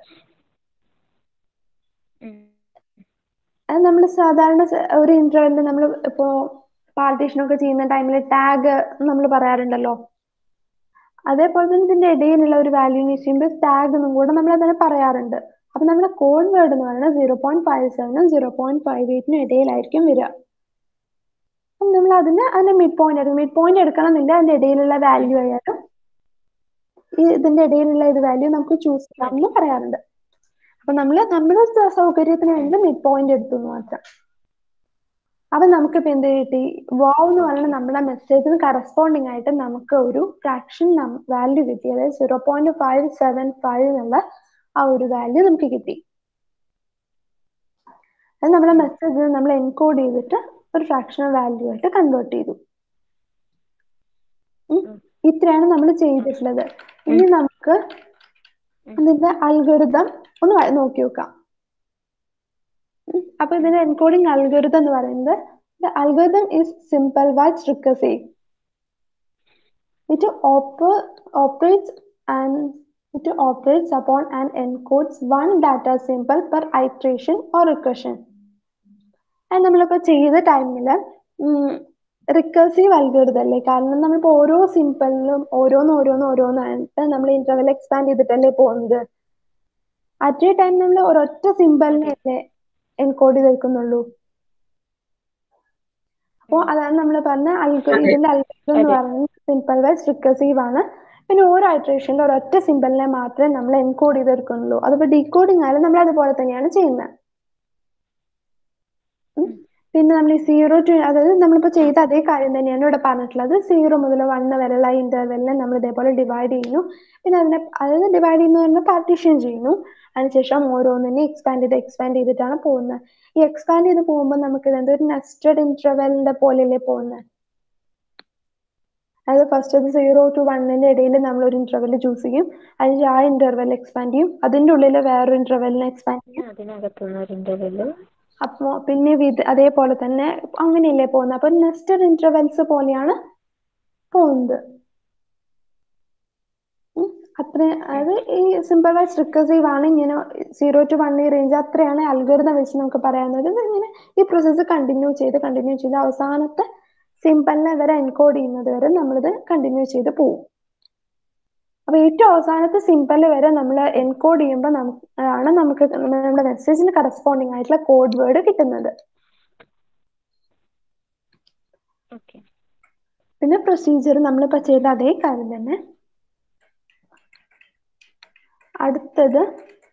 ഉം. അത് നമ്മൾ സാധാരണ സ- ഒരു ഇന്റർവെല്ലിൽ നമ്മൾ ഇപ്പോ പാർട്ടീഷൻ ഒക്കെ ചെയ്യുന്ന ടൈമിൽ ടാഗ് നമ്മൾ പറയാറുണ്ടല്ലോ അതേപോലെ തന്നെ ഇതിന്റെ ഇടയിലുള്ള ഒരു വാല്യൂന്ന് ചെയ്യുമ്പോൾ ടാഗ് എന്നും കൂടെ നമ്മൾ അതിനെ പറയാറുണ്ട് അപ്പൊ നമ്മുടെ കോഡ് വേർഡ് എന്ന് പറയുന്നത് സീറോ പോയിന്റ് ഫൈവ് സെവനും സീറോ പോയിന്റ് ഫൈവ് എയ്റ്റിനും ഇടയിലായിരിക്കും വരിക അപ്പം നമ്മൾ അതിന് അതിന്റെ മിഡ് പോയിന്റ് എടുക്കും മിഡ് പോയിന്റ് എടുക്കണം എന്നില്ല അതിന്റെ ഇടയിലുള്ള വാല്യൂ ആയാലും ഈ ഇതിന്റെ ഇടയിലുള്ള ഇത് വാല്യൂ നമുക്ക് ചൂസ് ചെയ്യാമെന്ന് പറയാറുണ്ട് അപ്പൊ നമ്മൾ നമ്മുടെ സ- സൗകര്യത്തിന് വേണ്ടി മിഡ് പോയിന്റ് എടുത്തു എന്ന് മാത്രം അപ്പൊ നമുക്കിപ്പോ എന്ത് കിട്ടി വാവ് എന്ന് പറയുന്ന നമ്മുടെ മെസ്സേജിന് കറസ്പോണ്ടിങ് ആയിട്ട് നമുക്ക് ഒരു ഫ്രാക്ഷൻ വാല്യൂ കിട്ടി അതായത് zero point five seven five എന്നുള്ള ആ ഒരു വാല്യൂ നമുക്ക് കിട്ടി അത് നമ്മുടെ മെസ്സേജ് നമ്മൾ എൻകോഡ് ചെയ്തിട്ട് ഒരു ഫ്രാക്ഷണൽ വാല്യൂ ആയിട്ട് കൺവേർട്ട് ചെയ്തു ഉം. ഇത്രയാണ് നമ്മൾ ചെയ്തിട്ടുള്ളത് ഇനി നമുക്ക് ഉം. അതിന്റെ അൽഗോരിതം ഒന്ന് വ- നോക്കി നോക്കാം ഉം. അപ്പൊ ഇതിന്റെ എൻകോഡിംഗ് അൽഗോരിതം എന്ന് പറയുന്നത് the algorithm is simple but recursive it oper- operates and it operates upon and encodes one data symbol per iteration or recursion അത് നമ്മളിപ്പോ ചെയ്ത ടൈമില് റിക്കർസീവ് അൽഗോരിതം അല്ലേ കാരണം നമ്മളിപ്പോ ഓരോ സിമ്പിളിലും ഓരോന്ന് ഓരോന്ന് ഓരോന്നായിട്ട് നമ്മൾ ഇന്റർവെൽ എക്സ്പാൻഡ് ചെയ്തിട്ടല്ലേ പോകുന്നത് അറ്റ് എ ടൈം നമ്മൾ ഒരൊറ്റ സിമ്പിളിനല്ലേ എൻകോഡ് ചെയ്ത് വെക്കുന്നുള്ളൂ അപ്പോൾ അതാണ് നമ്മൾ പറഞ്ഞ അൽഗോ അതെ. ഇതിന്റെ അൽഗോരിതം എന്ന് അതെ. പറയുന്നത് സിമ്പിൾ വൈസ് റിക്കർസീവ് ആണ് പിന്നെ ഓരോ ഐട്രേഷനിലും ഒരൊറ്റ സിമ്പിളിനെ മാത്രമേ നമ്മൾ എൻകോഡ് ചെയ്തെടുക്കുന്നുള്ളൂ അതിപ്പോ ഡീകോഡിംഗ് ആയാലും നമ്മൾ അതുപോലെ തന്നെയാണ് ചെയ്യുന്നത് ഉം. പിന്നെ നമ്മൾ ഈ സീറോ ടു അതായത് നമ്മളിപ്പോ ചെയ്ത അതേ കാര്യം തന്നെയാണ് ഇവിടെ പറഞ്ഞിട്ടുള്ളത് സീറോ മുതൽ വൺ വരെയുള്ള ഇന്റർവെല്ലിനെ നമ്മൾ ഇതേപോലെ ഡിവൈഡ് ചെയ്യുന്നു പിന്നെ അതിനെ അതായത് ഡിവൈഡ് ചെയ്യുന്നു പറഞ്ഞാൽ പാർട്ടീഷൻ ചെയ്യുന്നു അതിനുശേഷം ഓരോന്നിനെ എക്സ്പാൻഡ് ചെയ്ത് എക്സ്പാൻഡ് ചെയ്തിട്ടാണ് പോകുന്നത് ഈ എക്സ്പാൻഡ് ചെയ്ത് പോകുമ്പോൾ നമുക്ക് ഇതെന്താ ഒരു നെസ്റ്റഡ് ഇന്റർവെല്ലിന്റെ പോലെയല്ലേ പോകുന്നത് അതായത് ഫസ്റ്റ് അത് സീറോ ടു വണ്ണിന്റെ ഇടയിൽ നമ്മൾ ഒരു ഇന്റർവെൽ ചൂസ് ചെയ്യും അതിന് ആ ഇന്റർവെൽ എക്സ്പാൻഡ് ചെയ്യും അതിന്റെ ഉള്ളിൽ വേറൊരു ഇന്റർവെല്ലിനെ എക്സ്പാൻഡ് ചെയ്യും അതിനകത്തുനിന്ന് ഒരു ഇന്റർവെല് അപ്പോ പിന്നെ ഇത് അതേപോലെ തന്നെ അങ്ങനെയല്ലേ പോകുന്നത് അപ്പൊ നെസ്റ്റഡ് ഇന്റർവെൽസ് പോലെയാണ് പോകുന്നത് ഉം. അത്ര അത് ഈ സിമ്പിൾ വൈസ് റിക്കസീവ് ആണ് ഇങ്ങനെ സീറോ ടു വൺ ഈ റേഞ്ച് അത്രയാണ് അൽഗോരിതം വെച്ച് നമുക്ക് പറയാവുന്നത് ഇത് ഇങ്ങനെ ഈ പ്രോസസ്സ് കണ്ടിന്യൂ ചെയ്ത് കണ്ടിന്യൂ ചെയ്ത് അവസാനത്തെ സിമ്പിളിനെ വരെ എൻകോഡ് ചെയ്യുന്നത് വരെ നമ്മളിത് കണ്ടിന്യൂ ചെയ്ത് പോകും അപ്പൊ ഏറ്റവും അവസാനത്തെ സിമ്പിൾ വരെ നമ്മൾ എൻകോഡ് ചെയ്യുമ്പോൾ നമുക്ക് ആണ് നമുക്ക് നമ്മുടെ മെസ്സേജിന് കറസ്പോണ്ടിങ് ആയിട്ടുള്ള കോഡ് വേർഡ് കിട്ടുന്നത് ഓക്കെ പിന്നെ പ്രൊസീജിയർ നമ്മളിപ്പോ ചെയ്ത അതേ കാര്യം തന്നെ അടുത്തത്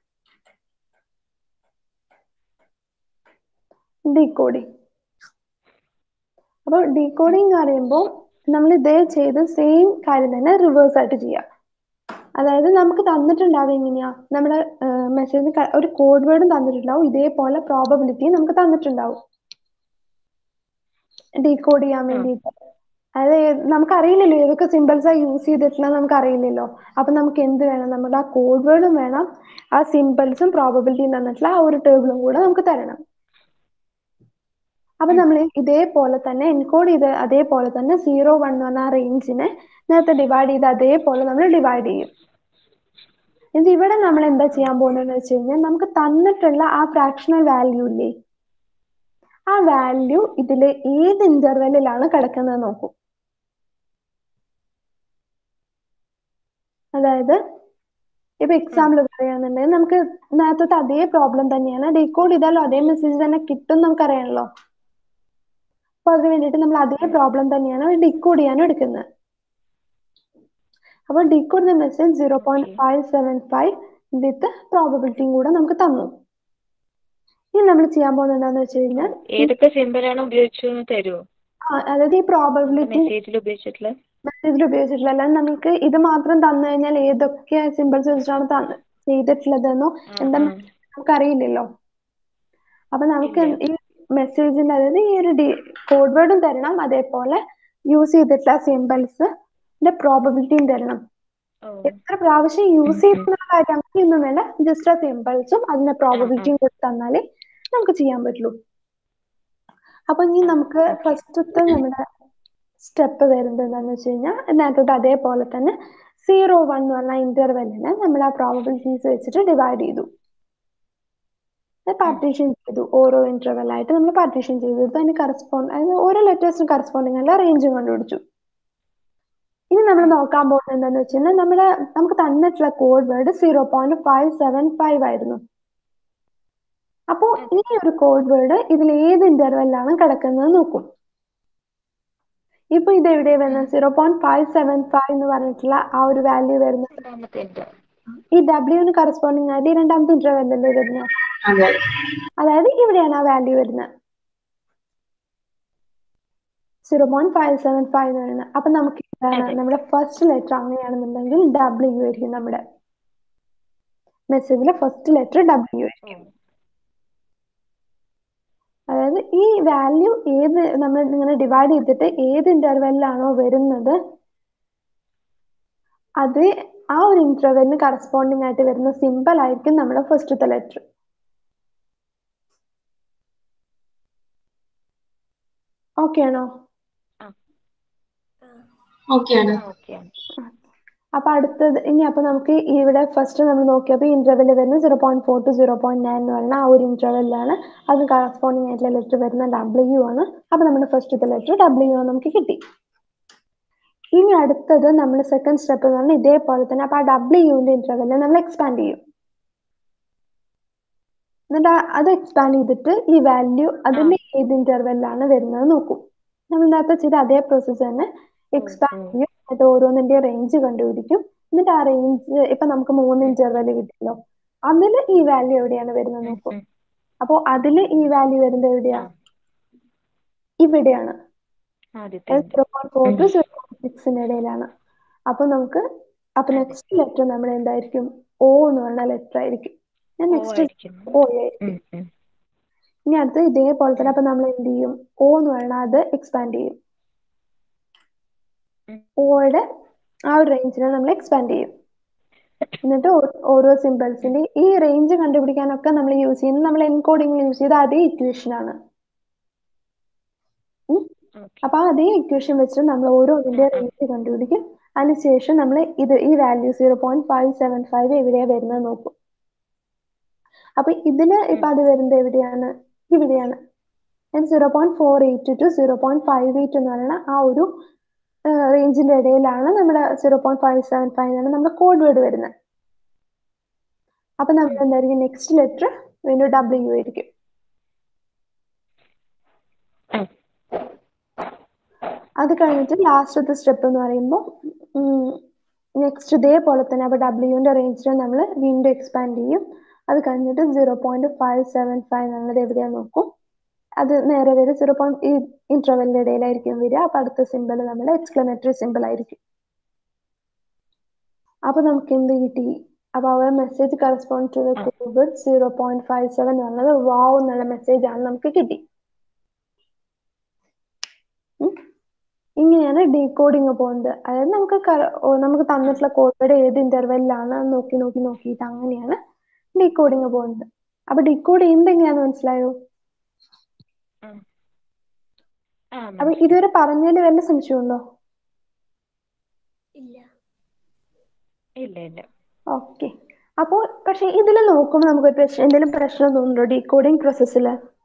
ഡീകോഡിങ് അപ്പോൾ ഡീകോഡിങ് എന്ന് പറയുമ്പോൾ നമ്മൾ ഇതേ ചെയ്ത് സെയിം കാര്യം തന്നെ റിവേഴ്സ് ആയിട്ട് ചെയ്യാം അതായത് നമുക്ക് തന്നിട്ടുണ്ടാവും എങ്ങനെയാ നമ്മുടെ മെസ്സേജ് ഒരു കോഡ് വേർഡും തന്നിട്ടുണ്ടാവും ഇതേപോലെ പ്രോബബിലിറ്റി നമുക്ക് തന്നിട്ടുണ്ടാവും ഡീകോഡ് ചെയ്യാൻ ആ. വേണ്ടിയിട്ട് അതായത് ഏത് നമുക്കറിയില്ലല്ലോ ഏതൊക്കെ സിമ്പിൾസാ യൂസ് ചെയ്തിട്ടുള്ളത് നമുക്ക് അറിയില്ലല്ലോ അപ്പൊ നമുക്ക് എന്ത് വേണം നമ്മുടെ ആ കോഡ് വേർഡും വേണം ആ സിമ്പിൾസും പ്രോബബിലിറ്റിയും തന്നിട്ടുള്ള ആ ഒരു ടേബിളും കൂടെ നമുക്ക് തരണം അപ്പൊ ഉം. നമ്മൾ ഇതേപോലെ തന്നെ എൻകോഡ് ചെയ്ത് അതേപോലെ തന്നെ സീറോ വൺ എന്ന് പറഞ്ഞ ആ റേഞ്ചിനെ നേരത്തെ ഡിവൈഡ് ചെയ്ത് അതേപോലെ നമ്മൾ ഡിവൈഡ് ചെയ്യും എന്നിട്ട് ഇവിടെ നമ്മൾ എന്താ ചെയ്യാൻ പോകുന്നതെന്ന് വെച്ച് കഴിഞ്ഞാൽ നമുക്ക് തന്നിട്ടുള്ള ആ ഫ്രാക്ഷണൽ വാല്യൂ ഇല്ലേ ആ വാല്യൂ ഇതില് ഏത് ഇന്റർവെല്ലിലാണ് കിടക്കുന്നത് നോക്കും അതായത് ഇപ്പൊ എക്സാമ്പിൾ പറയുകയാണെന്നുണ്ടെങ്കിൽ നമുക്ക് നേരത്തെ അതേ പ്രോബ്ലം തന്നെയാണ് ഡീകോഡ് ചെയ്താലും അതേ മെസ്സേജ് തന്നെ കിട്ടും നമുക്കറിയാമല്ലോ അപ്പൊ അതിന് വേണ്ടിയിട്ട് നമ്മൾ അതേ പ്രോബ്ലം തന്നെയാണ് ഡീകോഡ് ചെയ്യാനും എടുക്കുന്നത് അപ്പൊ decode the message zero point five seven five with പ്രോബബിലിറ്റിയും കൂടെ നമുക്ക് തന്നു ഇനി നമ്മൾ ചെയ്യാൻ പോകുന്നത് എന്താന്ന് വെച്ച് കഴിഞ്ഞാൽ ഏതൊക്കെ സിമ്പിളാണ് ഉപയോഗിച്ചെന്ന് തരുമോ ആ, അതായത് ഈ പ്രോബബിലിറ്റി മെസ്സേജിൽ ഉപയോഗിച്ചിട്ടുള്ള മെസ്സേജിൽ ഉപയോഗിച്ചിട്ടില്ല അല്ലാതെ നമുക്ക് ഇത് മാത്രം തന്നു കഴിഞ്ഞാൽ ഏതൊക്കെ സിമ്പിൾസ് വെച്ചിട്ടാണ് തന്ന് ചെയ്തിട്ടുള്ളതെന്നോ ആ, എന്താ ആ. നമുക്ക് അറിയില്ലല്ലോ അപ്പൊ നമുക്ക് ഇല്ല. ഈ മെസ്സേജിന്റെ അതായത് ഈ ഒരു കോഡ് വേർഡും തരണം അതേപോലെ യൂസ് ചെയ്തിട്ടുള്ള സിമ്പിൾസ് പ്രോബബിലിറ്റിയും തരണം ഓ എത്ര പ്രാവശ്യം യൂസ് ഉം, ചെയ്യുന്ന കാര്യം അങ്ങനെയൊന്നും വേണ്ട ജസ്റ്റ് ആ സിമ്പിൾസും അതിന്റെ പ്രോബബിലിറ്റിയും കൂടി തന്നാലേ നമുക്ക് ചെയ്യാൻ പറ്റുള്ളൂ അപ്പൊ ഇനി ആ, നമുക്ക് okay. ഫസ്റ്റത്തെ നമ്മുടെ സ്റ്റെപ്പ് വരുന്നത് എന്താന്ന് വെച്ച് കഴിഞ്ഞാൽ നേരത്തെ അതേപോലെ തന്നെ സീറോ വൺ എന്ന് പറഞ്ഞ ഇന്റർവെല്ലിനെ നമ്മൾ ആ പ്രോബബിലിറ്റീസ് വെച്ചിട്ട് ഡിവൈഡ് ചെയ്തു പാർട്ടീഷൻ ചെയ്തു ഓരോ ഇന്റർവെൽ ആയിട്ട് നമ്മൾ പാർട്ടീഷൻ ചെയ്തു അതിന് കറസ്പോണ്ട് അതായത് ഓരോ ലെറ്റേഴ്സിനും കറസ്പോണ്ടിങ് ആയിട്ടുള്ള റേഞ്ചും കണ്ടുപിടിച്ചു ഇനി നമ്മൾ നോക്കാൻ പോകുന്നത് എന്താന്ന് വെച്ച് കഴിഞ്ഞാൽ നമ്മുടെ നമുക്ക് തന്നിട്ടുള്ള code word zero point five seven five ആയിരുന്നു അപ്പോൾ ഈ ഒരു കോഡ് വേർഡ് ഇതിൽ ഏത് ഇന്റർവെല്ലാണ് കിടക്കുന്നത് നോക്കും ഇപ്പൊ ഇത് എവിടെ വരുന്നത് zero point five seven five എന്ന് പറഞ്ഞിട്ടുള്ള ആ ഒരു വാല്യൂ വരുന്നത് രണ്ടാമത്തെ inter- ഈ ഡബ്ല്യുവിന് കറസ്പോണ്ടിങ് ആയിട്ട് ഈ രണ്ടാമത്തെ ഇന്റർവെല്ലല്ലേ വരുന്നത് അതായത് ഇവിടെയാണ് ആ വാല്യൂ വരുന്നത് zero point five seven five എന്ന് പറയുന്നത് അപ്പൊ നമുക്ക് എന്താണ് അതെ. നമ്മുടെ ഫസ്റ്റ് ലെറ്റർ അങ്ങനെയാണെന്നുണ്ടെങ്കിൽ ഡബ്ല്യു ആയിരിക്കും നമ്മുടെ മെസ്സേജിലെ ഫസ്റ്റ് ലെറ്റർ ഡബ്ല്യു ആയിരിക്കും അതായത് ഈ വാല്യൂ ഏത് നമ്മൾ ഇങ്ങനെ ഡിവൈഡ് ചെയ്തിട്ട് ഏത് ഇന്റർവെല്ലിലാണോ വരുന്നത് അത് ആ ഒരു ഇന്റർവെല്ലിന് കറസ്പോണ്ടിങ് ആയിട്ട് വരുന്ന സിമ്പിൾ ആയിരിക്കും നമ്മുടെ ഫസ്റ്റത്തെ ലെറ്റർ ഓക്കെ ആണോ ഓക്കെയാണ് ഓക്കെയാണ് അപ്പൊ അടുത്തത് ഇനി അപ്പൊ നമുക്ക് ഇവിടെ ഫസ്റ്റ് നമ്മൾ നോക്കിയപ്പോൾ ഇന്റർവെൽ വരുന്നത് zero point four to zero point nine എന്ന് പറയുന്ന ആ ഒരു ഇന്റർവെല്ലാണ് അത് കറസ്പോണ്ടിങ് ആയിട്ടുള്ള ലെറ്റർ വരുന്ന ഡബ്ല്യു ആണ് അപ്പൊ നമ്മുടെ ഫസ്റ്റത്തെ ലെറ്റർ ഡബ്ല്യു ആണ് നമുക്ക് കിട്ടി ഇനി അടുത്തത് നമ്മൾ സെക്കൻഡ് സ്റ്റെപ്പ് എന്ന് പറഞ്ഞാൽ ഇതേപോലെ തന്നെ അപ്പൊ ആ ഡബ്ല്യുവിന്റെ ഇന്റർവെല്ലിൽ നമ്മൾ എക്സ്പാൻഡ് ചെയ്യും എന്നിട്ട് ആ- അത് എക്സ്പാൻഡ് ചെയ്തിട്ട് ഈ വാല്യൂ അതിന്റെ ഏത് ഇന്റർവെല്ലാണ് വരുന്നത് നോക്കും നമ്മൾ നേരത്തെ ചെയ്ത അതേ പ്രോസസ്സ് തന്നെ എക്സ്പാൻഡ് ഉം. ചെയ്യും എന്നിട്ട് ഓരോന്നിന്റെ റേഞ്ച് കണ്ടുപിടിക്കും എന്നിട്ട് ആ റേഞ്ച് ഇപ്പൊ നമുക്ക് മൂന്ന് ഇന്റർവെൽ കിട്ടിയല്ലോ അതില് ഈ വാല്യൂ എവിടെയാണ് വരുന്നത് നോക്കും ഉം. അപ്പോ അതില് ഈ വാല്യൂ വരുന്നത് എവിടെയാ ആ. ഇവിടെയാണ് ആദ്യത്തെ zero point four to zero point സിക്സിന് ഇടയിലാണ് അപ്പൊ നമുക്ക് അപ്പൊ അതെ. നെക്സ്റ്റ് ലെറ്റർ നമ്മൾ എന്തായിരിക്കും ഓ എന്ന് പറഞ്ഞ ലെറ്റർ ആയിരിക്കും ഓ നെക്സ്റ്റ് ആയിരിക്കുന്നു ഓ ആയിരിക്കും ഉം, ഉം. ഇനി അടുത്ത് ഇതേപോലെ തന്നെ അപ്പൊ നമ്മൾ എന്ത് ചെയ്യും ഓ എന്ന് പറയുന്നത് അത് എക്സ്പാൻഡ് ചെയ്യും ഉം. ഓയുടെ ആ ഒരു റേഞ്ചിനെ നമ്മൾ എക്സ്പാൻഡ് ചെയ്യും എന്നിട്ട് ഓ- ഓരോ സിമ്പിൾസിന്റെ ഈ റേഞ്ച് കണ്ടുപിടിക്കാനൊക്കെ നമ്മൾ യൂസ് ചെയ്യുന്നത് നമ്മൾ എൻകോഡിംഗ് യൂസ് ചെയ്ത അതേ ഇക്വേഷൻ ആണ് ഉം. ഓക്കെ അപ്പൊ ആ അതേ ഇക്വേഷൻ വെച്ചിട്ട് നമ്മൾ ഓരോന്നിന്റെ ആ, ആ. റേഞ്ച് കണ്ടുപിടിക്കും അതിനുശേഷം നമ്മൾ ഇത് ഈ value zero point five seven five എവിടെയാ വരുന്നത് നോക്കും അപ്പൊ ഇതില് ഇപ്പൊ അത് വരുന്നത് എവിടെയാണ് ഇവിടെയാണ് zero point four eight to zero point five eight എന്ന് പറയുന്ന ആ ഒരു റേഞ്ചിന്റെ ഇടയിലാണ് നമ്മുടെ zero point five seven five ആണ് നമ്മുടെ കോഡ് വേർഡ് വരുന്നത് അപ്പൊ നമ്മൾ ഉം. എന്തായിരിക്കും നെക്സ്റ്റ് ലെറ്റർ വീണ്ടും ഡബ്ല്യു ആയിരിക്കും ആ. അത് കഴിഞ്ഞിട്ട് ലാസ്റ്റത്തെ സ്റ്റെപ്പ് എന്ന് പറയുമ്പോൾ നെക്സ്റ്റ് ഇതേപോലെ തന്നെ അപ്പൊ ഡബ്ല്യുവിന്റെ റേഞ്ചിനെ നമ്മൾ വീണ്ടും എക്സ്പാൻഡ് ചെയ്യും അത് കഴിഞ്ഞിട്ട് zero point five seven five എന്നുള്ളത് എവിടെയാ നോക്കും അത് നേരെ വരെ സീറോ പോയിന്റ് ഈ ഇന്റർവെല്ലിന്റെ ഇടയിലായിരിക്കും വരിക അപ്പൊ അടുത്ത സിമ്പിൾ നമ്മുടെ എക്സ്ക്ലമേറ്ററി സിമ്പിൾ ആയിരിക്കും അപ്പൊ നമുക്ക് എന്ത് കിട്ടി അപ്പൊ അവർ മെസ്സേജ് കറസ്പോണ്ട് ടു ആ. Code zero point five seven എന്നുള്ളത് വാവ് എന്നുള്ള മെസ്സേജ് ആണ് നമുക്ക് കിട്ടി ഉം. ഇങ്ങനെയാണ് ഡീകോഡിങ് പോകുന്നത് അതായത് നമുക്ക് ക- ഓ, നമുക്ക് തന്നിട്ടുള്ള കോഡയുടെ ഏത് ഇന്റർവെല്ലാണ് നോക്കി നോക്കി നോക്കിയിട്ട് അങ്ങനെയാണ് ഡീകോഡിങ് പോകുന്നത് അപ്പൊ ഡീകോഡ് ചെയ്യുന്നത് എങ്ങനെയാന്ന് മനസ്സിലായോ ആ. ആ അപ്പൊ മനസ്സിലായി ഇതുവരെ പറഞ്ഞതിൽ വല്ല സംശയമുണ്ടോ ഇല്ല ഇല്ല ഇല്ല ഓക്കെ അപ്പോൾ പക്ഷെ ഇതിൽ നോക്കുമ്പോൾ നമുക്ക് പ്രശ്നം എന്തെങ്കിലും പ്രശ്നം തോന്നുന്നുണ്ടോ ഡീകോഡിങ് പ്രോസസ്സിൽ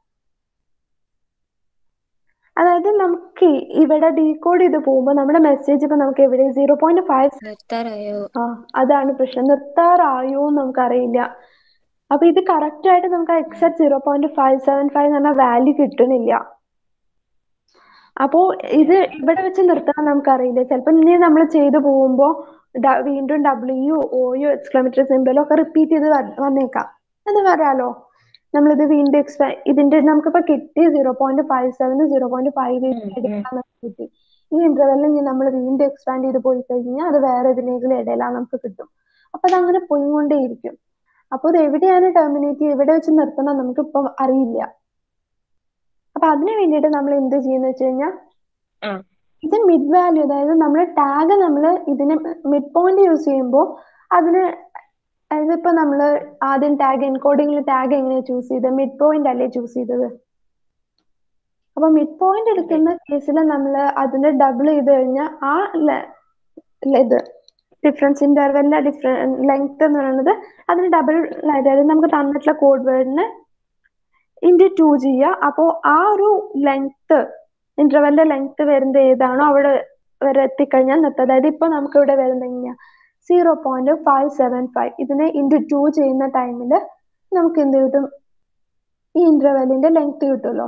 അതായത് നമുക്ക് ഇവിടെ ഡീകോഡ് ചെയ്ത് പോകുമ്പോൾ നമ്മുടെ മെസ്സേജ് ഇപ്പൊ നമുക്ക് എവിടെ സീറോ പോയിന്റ് ഫൈവ് നിർത്താറായോ ആ അതാണ് പ്രശ്നം നിർത്താറായോ എന്ന് നമുക്കറിയില്ല അപ്പൊ ഇത് കറക്റ്റ് ആയിട്ട് നമുക്ക് exact zero point five seven five എന്ന് പറഞ്ഞ വാല്യൂ കിട്ടണില്ല അപ്പോ ഇത് ഇവിടെ വെച്ച് നിർത്താൻ നമുക്കറിയില്ല ചിലപ്പോൾ ഇനി നമ്മൾ ചെയ്തു പോകുമ്പോ ഡ- വീണ്ടും ഡബ്ല്യു ഓയോ എക്സ്ക്ലമേറ്ററി സിമ്പിളും ഒക്കെ റിപ്പീറ്റ് ചെയ്ത് വ- വന്നേക്കാം എന്ന് പറയാലോ നമ്മളിത് വീണ്ടും എക്സ്ട്രാ ഇതിന്റെ നമുക്കിപ്പോ കിട്ടി zero point five seven zero point five ഉം, ഉം. കിട്ടി ഈ ഇന്റർവെല്ലിൽ ഇനി നമ്മൾ വീണ്ടും എക്സ്പാൻഡ് ചെയ്ത് പോയി കഴിഞ്ഞാൽ അത് വേറെ ഏതിനെങ്കിലും ഇടയിലാണ് നമുക്ക് കിട്ടും അപ്പൊ അത് അങ്ങനെ പോയിക്കൊണ്ടേയിരിക്കും അപ്പൊ ഇത് എവിടെയാണ് ടെർമിനേറ്റ് എവിടെ വെച്ച് നിർത്തണം നമുക്കിപ്പോ അറിയില്ല അപ്പൊ അതിന് വേണ്ടിയിട്ട് നമ്മൾ എന്ത് ചെയ്യുന്ന വെച്ച് കഴിഞ്ഞാൽ ആ ഇത് മിഡ് വാല്യൂ അതായത് നമ്മൾ ടാഗ് നമ്മൾ ഇതിന് മിഡ് പോയിന്റ് യൂസ് ചെയ്യുമ്പോൾ അതിന് അതായത് ഇപ്പൊ നമ്മൾ ആദ്യം ടാഗ് എൻകോഡിംഗിൽ ടാഗ് എങ്ങനെയാ ചൂസ് ചെയ്തത് മിഡ് പോയിന്റ് അല്ലേ ചൂസ് ചെയ്തത് അപ്പൊ മിഡ് പോയിന്റ് എടുക്കുന്ന കേസിൽ നമ്മൾ അതിന്റെ ഡബിൾ ചെയ്ത് കഴിഞ്ഞാൽ ആ ല- ല- ഇത് ഡിഫറൻസ് ഇന്റർവെല്ലിന്റെ ഡിഫറെന്റ് ലെങ്ത് എന്ന് പറയുന്നത് അതിന് ഡബിൾ അതായത് നമുക്ക് തന്നിട്ടുള്ള കോഡ് വേർഡിന് ഇൻറ്റു ടു ചെയ്യുക അപ്പോൾ ആ ഒരു ലെങ്ത് ഇന്റർവെല്ലിന്റെ ലെങ്ത് വരുന്നത് ഏതാണോ അവിടെ വരെ എത്തിക്കഴിഞ്ഞാൽ നിർത്തുക അതായത് ഇപ്പൊ നമുക്ക് ഇവിടെ വരുന്നത് എങ്ങനെയാ zero point five seven five ഇതിനെ ഇൻറ്റു ടു ചെയ്യുന്ന ടൈമിൽ നമുക്ക് എന്ത് കിട്ടും ഈ ഇന്റർവെല്ലിന്റെ ലെങ്ത് കിട്ടുമല്ലോ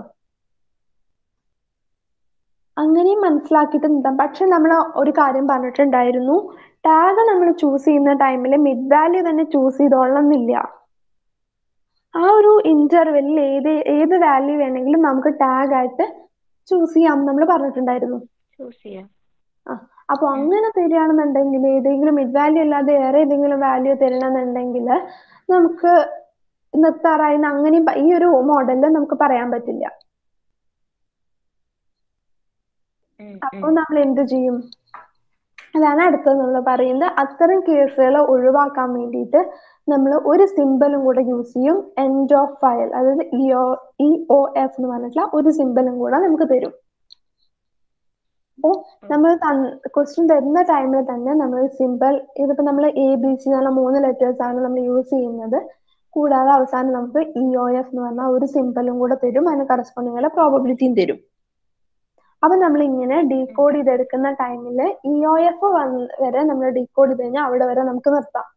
അങ്ങനെയും മനസ്സിലാക്കിയിട്ട് നിർത്താം പക്ഷെ നമ്മൾ ഒരു കാര്യം പറഞ്ഞിട്ടുണ്ടായിരുന്നു ടാഗ് നമ്മൾ ചൂസ് ചെയ്യുന്ന ടൈമിൽ മിഡ് വാല്യൂ തന്നെ ചൂസ് ചെയ്തോളണമെന്നില്ല ആ ഒരു ഇന്റർവെല്ലിൽ ഏത് ഏത് വാല്യൂ വേണമെങ്കിലും നമുക്ക് ടാഗ് ആയിട്ട് ചൂസ് ചെയ്യാം നമ്മൾ പറഞ്ഞിട്ടുണ്ടായിരുന്നു ചൂസ് ചെയ്യാം ആ അപ്പൊ അങ്ങനെ തരികയാണെന്നുണ്ടെങ്കിൽ ഏതെങ്കിലും മിഡ് വാല്യൂ അല്ലാതെ വേറെ ഏതെങ്കിലും വാല്യൂ തരണമെന്നുണ്ടെങ്കിൽ നമുക്ക് നിർത്താറായി എന്ന് അങ്ങനെയും പ- ഈ ഒരു മോഡലിൽ നമുക്ക് പറയാൻ പറ്റില്ല ഉം, അപ്പൊ ഉം. നമ്മൾ എന്ത് ചെയ്യും അതാണ് അടുത്തത് നമ്മൾ പറയുന്നത് അത്തരം കേസുകൾ ഒഴിവാക്കാൻ വേണ്ടിയിട്ട് നമ്മൾ ഒരു സിമ്പലും കൂടെ യൂസ് ചെയ്യും എൻഡ് ഓഫ് ഫയൽ അതായത് E O E O F എന്ന് പറഞ്ഞിട്ടുള്ള ഒരു സിമ്പലും കൂടെ നമുക്ക് തരും അപ്പോ നമ്മൾ ക്വസ്റ്റ്യൻ തരുന്ന ടൈമിൽ തന്നെ നമ്മൾ സിമ്പിൾ ഇതിപ്പോ നമ്മൾ എ ബി സി എന്നുള്ള മൂന്ന് ലെറ്റേഴ്സ് ആണ് നമ്മൾ യൂസ് ചെയ്യുന്നത് കൂടാതെ അവസാനം നമുക്ക് ഇ ഒ എഫ് എന്ന് പറഞ്ഞ ഒരു സിമ്പിളും കൂടെ തരും അതിന് കറസ്പോണ്ടിങ് ആയ പ്രോബബിലിറ്റിയും തരും അപ്പൊ നമ്മൾ ഇങ്ങനെ ഡീകോഡ് ചെയ്തെടുക്കുന്ന ടൈമിൽ ഇ ഒ എഫ് വരെ നമ്മൾ ഡീകോഡ് ചെയ്ത് കഴിഞ്ഞാൽ അവിടെ വരെ നമുക്ക് നിർത്താം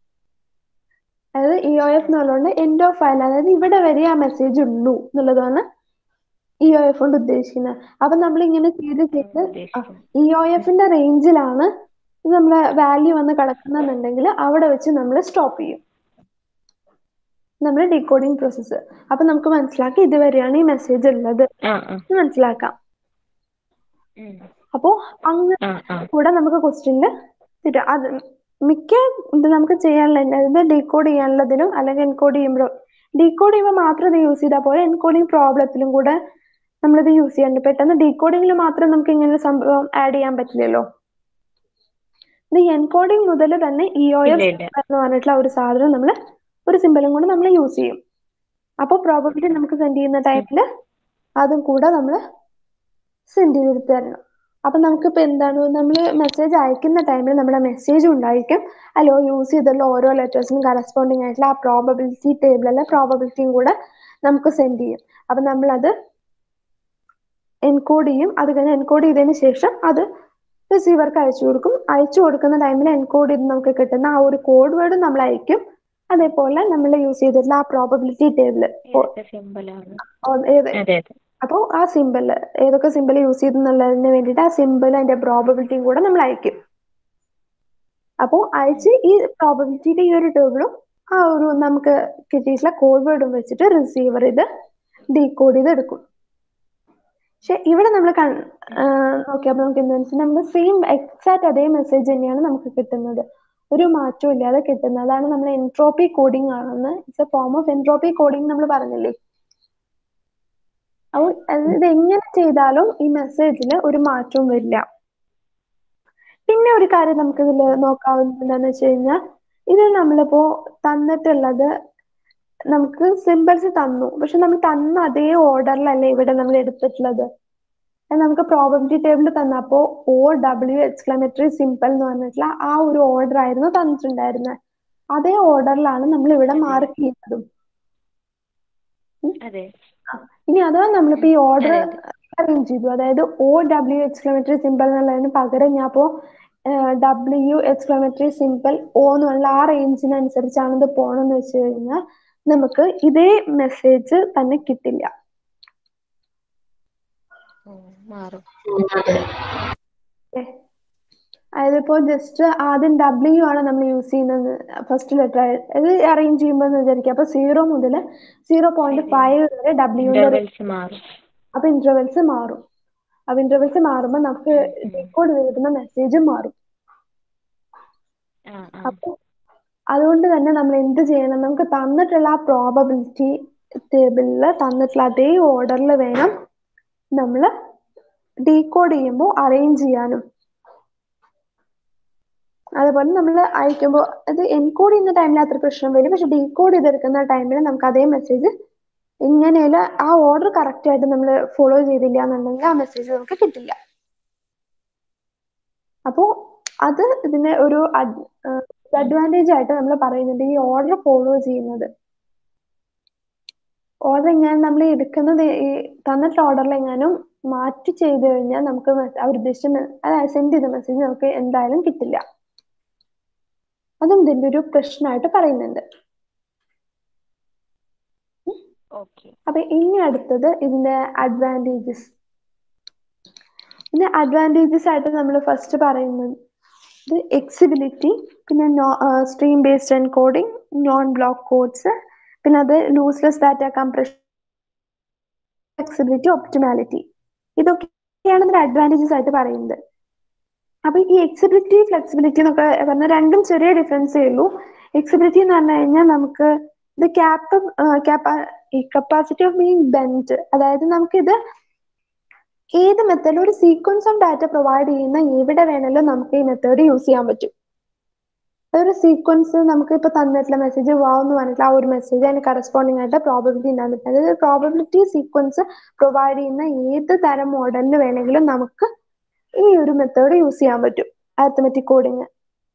അതായത് ഇ ഒ എഫ് എന്ന് പറഞ്ഞുകൊണ്ട് എൻഡ് ഓഫ് ഫയൽ അതായത് ഇവിടെ വരെ ആ മെസ്സേജ് ഉള്ളൂ എന്നുള്ളതാണ് ഇ ഒ എഫ് കൊണ്ട് ഉദ്ദേശിക്കുന്നത് അപ്പൊ നമ്മൾ ഇങ്ങനെ ചെയ്ത് ചെയ്ത് ഇ ഒ എഫിന്റെ റേഞ്ചിലാണ് നമ്മളെ വാല്യൂ വന്ന് കിടക്കുന്നുണ്ടെങ്കിൽ അവിടെ വെച്ച് നമ്മൾ സ്റ്റോപ്പ് ചെയ്യും നമ്മുടെ ഡീകോഡിങ് പ്രോസസ്സ് അപ്പൊ നമുക്ക് മനസ്സിലാക്കി ഇതുവരെയാണ് ഈ മെസ്സേജ് ഉള്ളത് ആ ആ എന്ന് മനസ്സിലാക്കാം ഉം. അപ്പോ അങ്ങനെ ആ ആ കൂടെ നമുക്ക് ക്വസ്റ്റ്യനിൽ തരും അത് മിക്ക ഇത് നമുക്ക് ചെയ്യാനുള്ള അതായത് ഡീകോഡ് ചെയ്യാനുള്ളതിലും അല്ലെങ്കിൽ എൻകോഡ് ചെയ്യുമ്പോഴും ഡീകോഡ് ചെയ്യുമ്പോൾ മാത്രം ഇത് യൂസ് ചെയ്താൽ പോലെ എൻകോഡിങ് പ്രോബ്ലത്തിലും കൂടെ നമ്മളിത് യൂസ് ചെയ്യാറുണ്ട് പെട്ടെന്ന് ഡീകോഡിങ്ങിൽ മാത്രം നമുക്ക് ഇങ്ങനെ ഒരു സംഭവം ആഡ് ചെയ്യാൻ പറ്റില്ലല്ലോ ഇത് എൻകോഡിങ് മുതൽ തന്നെ ഇ ഒ ഇല്ല എഫ് ഇല്ല എന്ന് പറഞ്ഞിട്ടുള്ള ഒരു സാധനം നമ്മൾ ഒരു സിമ്പലും കൂടെ നമ്മൾ യൂസ് ചെയ്യും അപ്പോൾ പ്രോബബിലിറ്റി നമുക്ക് സെൻഡ് ചെയ്യുന്ന ടൈമിൽ അതും കൂടെ നമ്മൾ സെൻഡ് ചെയ്ത് തരണം അപ്പൊ നമുക്കിപ്പോ എന്താണ് നമ്മൾ മെസ്സേജ് അയക്കുന്ന ടൈമിൽ നമ്മുടെ മെസ്സേജ് ഉണ്ടായിരിക്കും അല്ലോ യൂസ് ചെയ്തുള്ള ഓരോ ലെറ്റേഴ്സിനും കറസ്പോണ്ടിങ് ആയിട്ടുള്ള ആ പ്രോബബിലിറ്റി ടേബിളിലെ പ്രോബബിലിറ്റിയും കൂടെ നമുക്ക് സെൻഡ് ചെയ്യും അപ്പൊ നമ്മൾ അത് എൻകോഡ് ചെയ്യും അത് കഴിഞ്ഞ് എൻകോഡ് ചെയ്തതിന് ശേഷം അത് റിസീവർക്ക് അയച്ചു കൊടുക്കും അയച്ചു കൊടുക്കുന്ന ടൈമിൽ എൻകോഡ് ചെയ്ത് നമുക്ക് കിട്ടുന്ന ആ ഒരു കോഡ് വേർഡ് നമ്മൾ അയക്കും അതേപോലെ നമ്മൾ യൂസ് ചെയ്തിട്ടുള്ള ആ പ്രോബബിലിറ്റി ടേബിള് ഏതൊക്കെ സിമ്പിളാണ് ഏത് അതെ അതെ അപ്പോൾ ആ സിമ്പിൾ ഏതൊക്കെ സിമ്പിൾ യൂസ് ചെയ്തെന്നുള്ളതിന് വേണ്ടിയിട്ട് ആ സിമ്പിൾ അതിന്റെ പ്രോബബിലിറ്റിയും കൂടെ നമ്മൾ അയക്കും അപ്പോൾ അയച്ച് ഈ പ്രോബബിലിറ്റിയുടെ ഈ ഒരു ടേബിളും ആ ഒരു നമുക്ക് കിട്ടിയിട്ടുള്ള കോഡ് വേർഡും വെച്ചിട്ട് റിസീവർ ഇത് ഡീകോഡ് ചെയ്ത് എടുക്കും പക്ഷെ ഇവിടെ നമ്മൾ നോക്കിയപ്പോൾ നമുക്ക് എന്താ വെച്ചാൽ നമ്മൾ സെയിം എക്സാക്ട് അതേ മെസ്സേജ് തന്നെയാണ് നമുക്ക് കിട്ടുന്നത് ഒരു മാറ്റവും ഇല്ലാതെ കിട്ടുന്നത് അതാണ് നമ്മൾ എൻട്രോപ്പി കോഡിംഗ് ആണെന്ന് it's a form of entropy coding നമ്മൾ പറഞ്ഞില്ലേ അപ്പോൾ ഇത് എങ്ങനെ ചെയ്താലും ഈ മെസ്സേജിൽ ഒരു മാറ്റവും വരില്ല പിന്നെ ഒരു കാര്യം നമുക്ക് ഇതിൽ നോക്കാവുന്നത് എന്താന്ന് വെച്ച് കഴിഞ്ഞാൽ ഇത് നമ്മളിപ്പോ തന്നിട്ടുള്ളത് നമുക്ക് സിമ്പിൾസ് തന്നു പക്ഷെ നമ്മൾ തന്ന അതേ ഓർഡറിലല്ലേ ഇവിടെ നമ്മൾ എടുത്തിട്ടുള്ളത് അത് നമുക്ക് പ്രോബബിലിറ്റി ടേബിൾ തന്നപ്പോ ഒ ഡബ്ല്യു എക്സ്ക്ലമേറ്ററി സിമ്പിൾ എന്ന് പറഞ്ഞിട്ടുള്ള ആ ഒരു ഓർഡർ ആയിരുന്നു തന്നിട്ടുണ്ടായിരുന്നത് അതേ ഓർഡറിലാണ് നമ്മൾ ഇവിടെ മാർക്ക് ചെയ്യുന്നതും അതെ ഇനി അഥവാ നമ്മളിപ്പോ ഈ ഓർഡർ അതെ, അറേഞ്ച് ചെയ്തു അതായത് ഒ ഡബ്ല്യു എക്സ്ക്ലമേറ്ററി സിമ്പിൾ എന്നുള്ളതിന് പകരം ഞാൻ ഇപ്പോ ഡബ്ല്യു എക്സ്ക്ലമേറ്ററി സിമ്പിൾ ഒ എന്നുള്ള ആ റേഞ്ചിനനുസരിച്ചാണ് ഇത് പോണെന്ന് വെച്ച് കഴിഞ്ഞാൽ നമുക്ക് ഇതേ മെസ്സേജ് തന്നെ കിട്ടില്ല ഉം, മാറും അതായത് ഇപ്പോൾ ജസ്റ്റ് ആദ്യം ഡബ്ല്യു ആണ് നമ്മൾ യൂസ് ചെയ്യുന്നത് ഫസ്റ്റ് ലെറ്റർ ഇത് അറേഞ്ച് ചെയ്യുമ്പോൾ എന്ന് വിചാരിക്കുക അപ്പൊ സീറോ മുതൽ സീറോ പോയിന്റ് ഫൈവ് വരെ ഡബ്ല്യുവിന്റെ ഇന്റർവെൽസ് മാറും അപ്പൊ ഇന്റർവെൽസ് മാറും അപ്പൊ ഇന്റർവെൽസ് മാറുമ്പോൾ നമുക്ക് ഡീകോഡ് വരുന്ന മെസ്സേജും മാറും ആ ആ അപ്പൊ അതുകൊണ്ട് തന്നെ നമ്മൾ എന്ത് ചെയ്യണം നമുക്ക് തന്നിട്ടുള്ള ആ പ്രോബബിലിറ്റി ടേബിളിൽ തന്നിട്ടുള്ള അതേ ഓർഡറിൽ വേണം നമ്മൾ ഡീകോഡ് ചെയ്യുമ്പോൾ അറേഞ്ച് ചെയ്യാനും അതുപോലെ നമ്മൾ അയക്കുമ്പോൾ അത് എൻകോഡ് ചെയ്യുന്ന ടൈമിൽ അത്ര പ്രശ്നം വരും പക്ഷെ ഡീകോഡ് ചെയ്തെടുക്കുന്ന ടൈമിൽ നമുക്ക് അതേ മെസ്സേജ് ഇങ്ങനെയല്ല ആ ഓർഡർ കറക്റ്റ് ആയിട്ട് നമ്മൾ ഫോളോ ചെയ്തില്ല എന്നുണ്ടെങ്കിൽ ആ മെസ്സേജ് നമുക്ക് കിട്ടില്ല അപ്പോ അത് ഇതിനെ ഒരു അഡ്വാൻറ്റേജ് ആയിട്ട് നമ്മൾ പറയുന്നുണ്ട് ഈ ഓർഡർ ഫോളോ ചെയ്യുന്നത് ഓർഡർ എങ്ങാനും നമ്മൾ എടുക്കുന്നത് ഈ തന്നിട്ടുള്ള ഓർഡറിൽ എങ്ങാനും മാറ്റി ചെയ്ത് കഴിഞ്ഞാൽ നമുക്ക് മെ- അവർ ഉദ്ദേശിച്ച മെ- അതായത് സെൻഡ് ചെയ്ത മെസ്സേജ് നമുക്ക് എന്തായാലും കിട്ടില്ല അതും ഇതിന്റെ ഒരു പ്രശ്നമായിട്ട് പറയുന്നുണ്ട് ഓക്കെ അപ്പൊ ഇനി അടുത്തത് ഇതിന്റെ അഡ്വാൻറ്റേജസ് ഇതിന്റെ അഡ്വാൻറ്റേജസ് ആയിട്ട് നമ്മൾ ഫസ്റ്റ് പറയുന്നത് ഇത് എക്സിബിലിറ്റി പിന്നെ stream based encoding non block codes പിന്നെ അത് lossless data compression flexibility optimality ഇതൊക്കെയാണ് ഇതിന്റെ അഡ്വാൻറ്റേജസ് ആയിട്ട് പറയുന്നത് അപ്പൊ ഈ എക്സിബിലിറ്റി ഫ്ലെക്സിബിലിറ്റി എന്നൊക്കെ പറഞ്ഞാൽ രണ്ടും ചെറിയ ഡിഫറൻസേ ഉള്ളൂ എക്സിബിലിറ്റി എന്ന് പറഞ്ഞു കഴിഞ്ഞാൽ നമുക്ക് ഇത് ക്യാപ്പ് ഈ കപ്പാസിറ്റി ഓഫ് ബീങ് ബെൻഡ് അതായത് നമുക്കിത് ഏത് മെത്തേഡ് ഒരു സീക്വൻസ് ഓഫ് ഡാറ്റ പ്രൊവൈഡ് ചെയ്യുന്ന എവിടെ വേണമെങ്കിലും നമുക്ക് ഈ മെത്തേഡ് യൂസ് ചെയ്യാൻ പറ്റും ഒരു സീക്വൻസ് നമുക്ക് ഇപ്പൊ തന്നിട്ടുള്ള മെസ്സേജ് വാവ് എന്ന് പറഞ്ഞിട്ടുള്ള ആ ഒരു മെസ്സേജ് അതിന് കറസ്പോണ്ടിങ് ആയിട്ട് പ്രോബബിലിറ്റി ഉണ്ടാകാൻ പറ്റും അതായത് പ്രോബബിലിറ്റി സീക്വൻസ് പ്രൊവൈഡ് ചെയ്യുന്ന ഏത് തരം മോഡലിന് വേണമെങ്കിലും നമുക്ക് ഈ ഒരു മെത്തേഡ് യൂസ് ചെയ്യാൻ പറ്റും അരിത്തമെറ്റിക് കോഡിങ്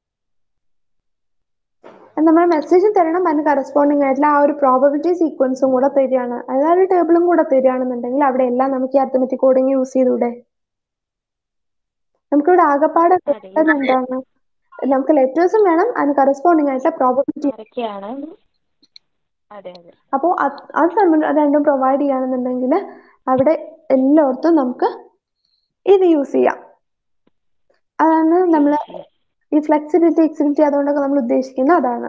നമ്മൾ മെസ്സേജ് തരണം അതിന് കറസ്പോണ്ടിങ് ആയിട്ടുള്ള ആ ഒരു പ്രോബബിലിറ്റി സീക്വൻസും കൂടെ തരികയാണ് അതായത് ടേബിളും കൂടെ തരികയാണെന്നുണ്ടെങ്കിൽ അവിടെ എല്ലാം നമുക്ക് ഈ അരിത്തമെറ്റിക് കോഡിങ് യൂസ് ചെയ്തൂടെ നമുക്കിവിടെ ആകെപ്പാടെ വേണ്ടത് എന്താണ് നമുക്ക് ലെറ്റേഴ്സും വേണം അതിന് കറസ്പോണ്ടിങ് ആയിട്ടുള്ള പ്രോബബിലിറ്റി ആരൊക്കെയാണ് അതെ അതെ അപ്പോൾ അത് നമ്മൾ രണ്ടും പ്രൊവൈഡ് ചെയ്യുകയാണെന്നുണ്ടെങ്കിൽ അവിടെ എല്ലായിടത്തും നമുക്ക് ഇത് യൂസ് ചെയ്യാം അതാണ് നമ്മൾ ഈ ഫ്ലെക്സിബിലിറ്റി എക്സിബിലിറ്റി അതുകൊണ്ടൊക്കെ നമ്മൾ ഉദ്ദേശിക്കുന്നത് അതാണ്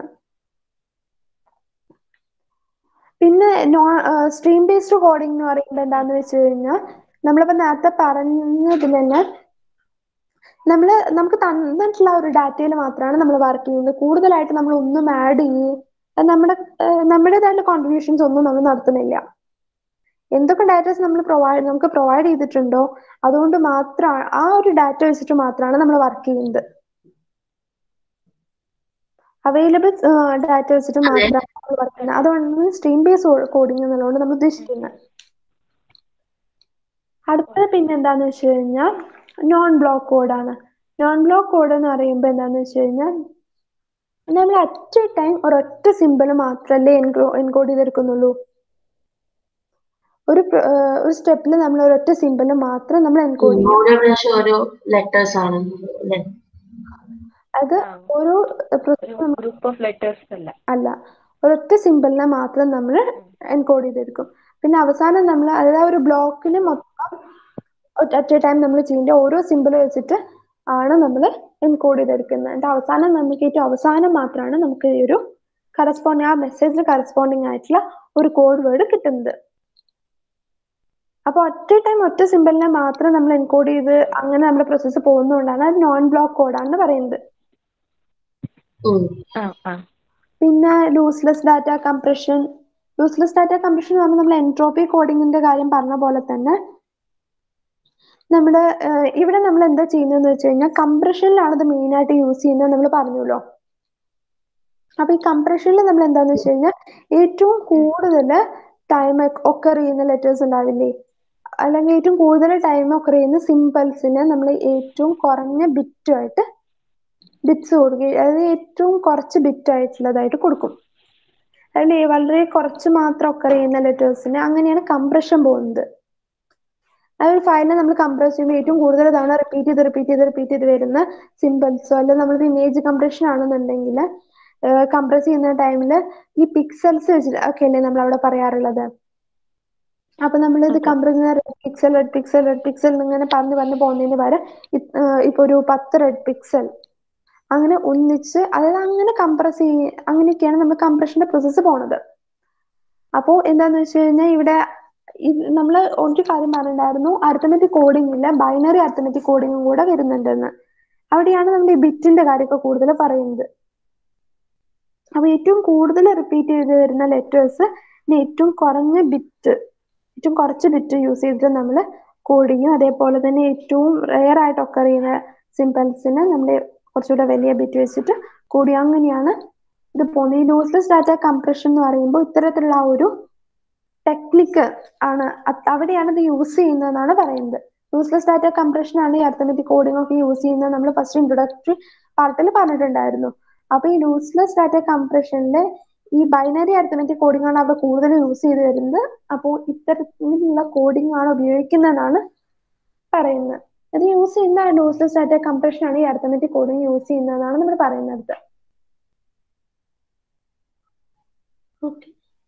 പിന്നെ നോ സ്ട്രീം ബേസ്ഡ് കോഡിംഗ് എന്ന് പറയുമ്പോൾ എന്താന്ന് വെച്ച് കഴിഞ്ഞാൽ നമ്മളിപ്പോ നേരത്തെ പറഞ്ഞതിൽ തന്നെ നമ്മൾ നമുക്ക് തന്നിട്ടുള്ള ഒരു ഡാറ്റയിൽ മാത്രമാണ് നമ്മൾ വർക്ക് ചെയ്യുന്നത് കൂടുതലായിട്ട് നമ്മൾ ഒന്നും ആഡ് ചെയ്യും നമ്മുടെ നമ്മുടേതായിട്ടുള്ള കോൺട്രിബ്യൂഷൻസ് ഒന്നും നമ്മൾ നടത്തുന്നില്ല എന്തൊക്കെ ഡാറ്റാസ് നമ്മൾ പ്രൊവൈഡ് നമുക്ക് പ്രൊവൈഡ് ചെയ്തിട്ടുണ്ടോ അതുകൊണ്ട് മാത്രം ആ ഒരു ഡാറ്റ വെച്ചിട്ട് മാത്രമാണ് നമ്മൾ വർക്ക് ചെയ്യുന്നത് അവൈലബിൾ ഡാറ്റ വെച്ചിട്ട് മാത്രമാണ് നമ്മൾ വർക്ക് ചെയ്യുന്നത് അതുകൊണ്ടാണ് സ്ട്രീം ബേസ് കോഡിംഗ് എന്നുള്ളതുകൊണ്ട് നമ്മൾ ഉദ്ദേശിക്കുന്നത് അടുത്തത് പിന്നെ എന്താന്ന് വെച്ച് കഴിഞ്ഞാൽ നോൺ ബ്ലോക്ക് കോഡാണ് നോൺ ബ്ലോക്ക് കോഡ് എന്ന് പറയുമ്പോൾ എന്താന്ന് വെച്ച് കഴിഞ്ഞാൽ നമ്മൾ അറ്റ് എ ടൈം ഒരൊറ്റ സിമ്പിൾ മാത്രമല്ലേ എൻകോ എൻകോഡ് ചെയ്തെടുക്കുന്നുള്ളൂ ഒരു ഒരു സ്റ്റെപ്പിൽ നമ്മൾ ഒരൊറ്റ സിമ്പിൾ മാത്രം നമ്മൾ എൻകോഡ് ചെയ്യും ഓരോ പ്രാവശ്യം ഓരോ ലെറ്റേഴ്സ് ആണ് അല്ലേ അത് ഓരോ ഗ്രൂപ്പ് ഓഫ് ലെറ്റേഴ്സ് അല്ല അല്ല ഒരൊറ്റ സിമ്പിളിനെ മാത്രം നമ്മൾ എൻകോഡ് ചെയ്തെടുക്കും പിന്നെ അവസാനം നമ്മൾ അതായത് ആ ഒരു ബ്ലോക്കിന് മൊത്തം അറ്റ് എ ടൈം നമ്മൾ ചെയ്യേണ്ട ഓരോ സിമ്പിൾ വെച്ചിട്ട് ആണ് നമ്മൾ എൻകോഡ് ചെയ്തെടുക്കുന്നത് എന്നിട്ട് അവസാനം നമുക്ക് ഏറ്റവും അവസാനം മാത്രമാണ് നമുക്ക് ഈ ഒരു കറസ്പോണ്ടിങ് ആ മെസ്സേജിന് കറസ്പോണ്ടിങ് ആയിട്ടുള്ള ഒരു കോഡ് വേർഡ് കിട്ടുന്നത് അപ്പൊ ഒറ്റ ടൈം ഒറ്റ സിമ്പിളിനെ മാത്രം നമ്മൾ എൻകോഡ് ചെയ്ത് അങ്ങനെ നമ്മുടെ പ്രോസസ്സ് പോകുന്നതുകൊണ്ടാണ് അത് നോൺ ബ്ലോക്ക് കോഡാണെന്ന് പറയുന്നത് ആ ആ പിന്നെ lossless data compression lossless data compression എന്ന് പറഞ്ഞാൽ നമ്മൾ എൻട്രോപ്പി കോഡിങ്ങിന്റെ കാര്യം പറഞ്ഞ പോലെ തന്നെ നമ്മുടെ ഇവിടെ നമ്മൾ എന്താ ചെയ്യുന്നതെന്ന് വെച്ച് കഴിഞ്ഞാൽ കംപ്രഷനിലാണ് ഇത് മെയിൻ ആയിട്ട് യൂസ് ചെയ്യുന്നത് നമ്മൾ പറഞ്ഞല്ലോ അപ്പൊ ഈ കംപ്രഷനിൽ നമ്മൾ എന്താന്ന് വെച്ച് കഴിഞ്ഞാൽ ഏറ്റവും കൂടുതൽ ടൈം ഒക്കർ ചെയ്യുന്ന ലെറ്റേഴ്സ് ഉണ്ടാവില്ലേ അല്ലെങ്കിൽ ഏറ്റവും കൂടുതൽ ടൈം ഒക്കർ ചെയ്യുന്ന സിമ്പിൾസിന് നമ്മൾ ഏറ്റവും കുറഞ്ഞ ബിറ്റുമായിട്ട് ബിറ്റ്സ് കൊടുക്കുക അതായത് ഏറ്റവും കുറച്ച് ബിറ്റ് ആയിട്ടുള്ളതായിട്ട് കൊടുക്കും അതിൽ വളരെ കുറച്ച് മാത്രം ഒക്കർ ചെയ്യുന്ന ലെറ്റേഴ്സിന് അങ്ങനെയാണ് കംപ്രഷൻ പോകുന്നത് ആ ഒരു ഫയലിനെ നമ്മൾ കംപ്രസ് ചെയ്യുമ്പോൾ ഏറ്റവും കൂടുതൽ തവണ റിപ്പീറ്റ് ചെയ്ത് റിപ്പീറ്റ് ചെയ്ത് റിപ്പീറ്റ് ചെയ്ത് വരുന്ന സിമ്പിൾസോ അല്ലെങ്കിൽ നമ്മളിപ്പോൾ ഇമേജ് കംപ്രഷൻ ആണെന്നുണ്ടെങ്കിൽ കംപ്രസ് ചെയ്യുന്ന ടൈമിൽ ഈ പിക്സൽസ് വെച്ചിട്ട് ഒക്കെ അല്ലേ നമ്മൾ അവിടെ പറയാറുള്ളത് അപ്പൊ നമ്മൾ ഇത് കംപ്രസ് ചെയ്യുന്ന red pixel red pixel red pixel ഇങ്ങനെ പറഞ്ഞു പറഞ്ഞു പോകുന്നതിന് പകരം ഇപ്പൊ ഒരു പത്ത് റെഡ് പിക്സൽ അങ്ങനെ ഒന്നിച്ച് അതായത് അങ്ങനെ കംപ്രസ് ചെയ്യ അങ്ങനെയൊക്കെയാണ് നമ്മൾ കംപ്രഷന്റെ പ്രോസസ്സ് പോണത് അപ്പോൾ എന്താന്ന് വെച്ച് കഴിഞ്ഞാൽ ഇവിടെ നമ്മൾ ഒരു കാര്യം പറഞ്ഞിട്ടുണ്ടായിരുന്നു അരിത്തമെറ്റിക് കോഡിംഗ് ഇല്ല ബൈനറി അരിത്തമെറ്റിക് കോഡിങ്ങും കൂടെ വരുന്നുണ്ടെന്ന് അവിടെയാണ് നമ്മൾ ഈ ബിറ്റിന്റെ കാര്യമൊക്കെ കൂടുതൽ പറയുന്നത് അപ്പൊ ഏറ്റവും കൂടുതൽ റിപ്പീറ്റ് ചെയ്ത് വരുന്ന ലെറ്റേഴ്സ് ഏറ്റവും കുറഞ്ഞ ബിറ്റ് ഏറ്റവും കുറച്ച് ബിറ്റ് യൂസ് ചെയ്തിട്ട് നമ്മൾ കോഡ് ചെയ്യും അതേപോലെ തന്നെ ഏറ്റവും റെയർ ആയിട്ട് ഒക്കർ ചെയ്യുന്ന സിമ്പിൾസിന് നമ്മൾ കുറച്ചുകൂടെ വലിയ ബിറ്റ് വെച്ചിട്ട് കോഡ് ചെയ്യും അങ്ങനെയാണ് ഇത് പോകുന്നത് ഈ ലൂസ്ലെസ് ഡാറ്റ കംപ്രഷൻ എന്ന് പറയുമ്പോൾ ഇത്തരത്തിലുള്ള ആ ഒരു ടെക്നിക്ക് ആണ് അവിടെയാണ് ഇത് യൂസ് ചെയ്യുന്നതെന്നാണ് പറയുന്നത് യൂസ്ലെസ് ഡാറ്റ കംപ്രഷൻ ആണ് ഈ അർത്ഥമെറ്റിക് കോഡിംഗ് ഒക്കെ യൂസ് ചെയ്യുന്നത് നമ്മൾ ഫസ്റ്റ് ഇൻട്രൊഡക്ടറി പാർട്ടിൽ പറഞ്ഞിട്ടുണ്ടായിരുന്നു അപ്പൊ ഈ ലൂസ്ലെസ് ഡാറ്റ കംപ്രഷനിൽ ഈ ബൈനറി അർത്ഥമെറ്റിക് കോഡിംഗ് ആണ് അവിടെ കൂടുതൽ യൂസ് ചെയ്ത് വരുന്നത് അപ്പോൾ ഇത്തരത്തിലുള്ള കോഡിംഗ് ആണ് ഉപയോഗിക്കുന്നതെന്നാണ് പറയുന്നത് അത് യൂസ് ചെയ്യുന്ന ലൂസ്ലെസ് ഡാറ്റ കംപ്രഷൻ ആണ് ഈ അർത്ഥമെറ്റിക് കോഡിംഗ് യൂസ് ചെയ്യുന്നതെന്നാണ് നമ്മൾ പറയുന്നത് ഓക്കെ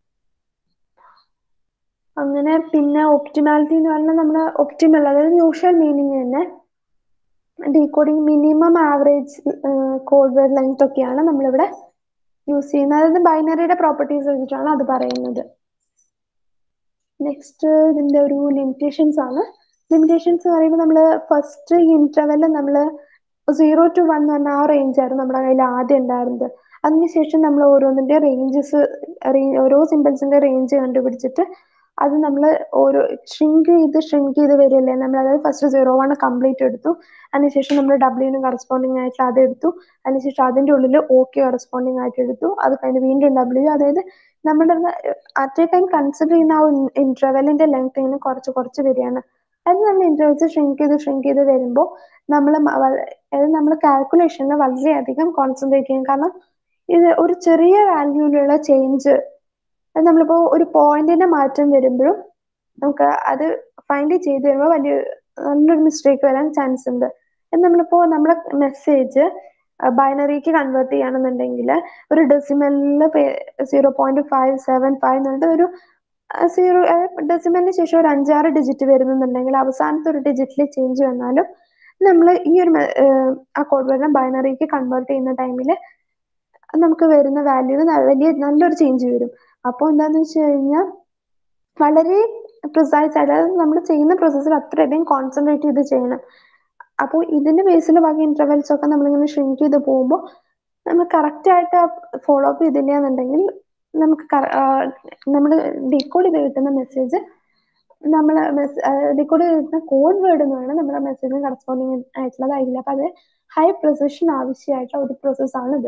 അങ്ങനെ പിന്നെ ഒപ്റ്റിമാലിറ്റി എന്ന് പറഞ്ഞാൽ നമ്മൾ ഒപ്റ്റിമൽ അതായത് യൂഷ്വൽ മീനിങ് തന്നെ decoding minimum average code word length ഒക്കെയാണ് നമ്മളിവിടെ യൂസ് ചെയ്യുന്നത് അതായത് ബൈനറിയുടെ പ്രോപ്പർട്ടീസ് വെച്ചിട്ടാണ് അത് പറയുന്നത് നെക്സ്റ്റ് ഇതിന്റെ ഒരു ലിമിറ്റേഷൻസ് ആണ് ലിമിറ്റേഷൻസ് പറയുമ്പോൾ നമ്മൾ ഫസ്റ്റ് ഇന്റർവെല്ലിൽ നമ്മൾ സീറോ ടു വൺ എന്ന് പറഞ്ഞ ആ റേഞ്ച് ആയിരുന്നു നമ്മുടെ കയ്യിൽ ആദ്യം ഉണ്ടായിരുന്നത് അതിനുശേഷം നമ്മൾ ഓരോന്നിന്റെ റേഞ്ചസ് ഓരോ സിമ്പിൾസിന്റെ റേഞ്ച് കണ്ടുപിടിച്ചിട്ട് അത് നമ്മൾ ഓരോ ഷ്രിങ്ക് ചെയ്ത് ഷ്രിങ്ക് ചെയ്ത് വരില്ലേ നമ്മൾ അതായത് ഫസ്റ്റ് സീറോ വൺ കംപ്ലീറ്റ് എടുത്തു അതിനുശേഷം നമ്മൾ ഡബ്ല്യൂന് കറസ്പോണ്ടിങ് ആയിട്ട് അത് എടുത്തു അതിനുശേഷം അതിന്റെ ഉള്ളിൽ ഓക്കെ കറസ്പോണ്ടിങ് ആയിട്ട് എടുത്തു അത് കഴിഞ്ഞ് വീണ്ടും ഡബ്ല്യു അതായത് നമ്മുടെ അറ്റ് എ ടൈം കൺസിഡർ ചെയ്യുന്ന ആ ഇന്റർവെലിന്റെ ലെങ്ത് ഇങ്ങനെ കുറച്ച് കുറച്ച് വരികയാണ് അത് നമ്മൾ ഇന്റർവെൽസ് ഷ്രിങ്ക് ചെയ്ത് ഷ്രിങ്ക് ചെയ്ത് വരുമ്പോൾ നമ്മൾ അതായത് നമ്മൾ കാൽക്കുലേഷനിൽ വളരെയധികം കോൺസെൻട്രേറ്റ് ചെയ്യും കാരണം ഇത് ഒരു ചെറിയ വാല്യൂവിലുള്ള ചേഞ്ച് നമ്മളിപ്പോ ഒരു പോയിന്റിന്റെ മാറ്റം വരുമ്പോഴും നമുക്ക് അത് ഫൈൻഡ് ചെയ്ത് വരുമ്പോൾ വലിയ നല്ലൊരു മിസ്റ്റേക്ക് വരാൻ ചാൻസ് ഉണ്ട് നമ്മളിപ്പോ നമ്മുടെ മെസ്സേജ് ബൈനറിക്ക് കൺവേർട്ട് ചെയ്യണമെന്നുണ്ടെങ്കിൽ ഒരു ഡെസിമലില് zero point five seven five എന്നിട്ട് ഒരു സീറോ ഡെസിമലിന് ശേഷം ഒരു അഞ്ചാറ് ഡിജിറ്റ് വരുന്നുണ്ടെങ്കിൽ അവസാനത്തെ ഒരു ഡിജിറ്റിൽ ചേഞ്ച് വന്നാലും നമ്മൾ ഈ ഒരു ആ കോഡ് വേർഡ് ബൈനറിക്ക് കൺവേർട്ട് ചെയ്യുന്ന ടൈമിൽ നമുക്ക് വരുന്ന വാല്യൂവിന് വലിയ നല്ലൊരു ചേഞ്ച് വരും അപ്പോൾ എന്താന്ന് വെച്ച് കഴിഞ്ഞാൽ വളരെ പ്രിസൈസ് അതായത് നമ്മൾ ചെയ്യുന്ന പ്രോസസ്സിൽ അത്രയധികം കോൺസെൻട്രേറ്റ് ചെയ്ത് ചെയ്യണം അപ്പോൾ ഇതിന്റെ ബേസിൽ ബാക്കി ഇന്റർവെൽസ് ഒക്കെ നമ്മളിങ്ങനെ ഷ്രിങ്ക് ചെയ്ത് പോകുമ്പോൾ നമ്മൾ കറക്റ്റ് ആയിട്ട് ഫോളോ അപ്പ് ചെയ്തില്ല എന്നുണ്ടെങ്കിൽ നമുക്ക് നമ്മൾ ഡീകോഡ് ചെയ്ത് കിട്ടുന്ന മെസ്സേജ് നമ്മൾ ഡീകോഡ് ചെയ്ത് കിട്ടുന്ന കോഡ് വേർഡ് എന്ന് പറയുന്നത് നമ്മുടെ മെസ്സേജിന് കറസ്പോണ്ടിങ് ആയിട്ടുള്ളതായിരിക്കില്ല അപ്പൊ അത് ഹൈ പ്രിസിഷൻ ആവശ്യമായിട്ടുള്ള ഒരു പ്രോസസ്സാണിത്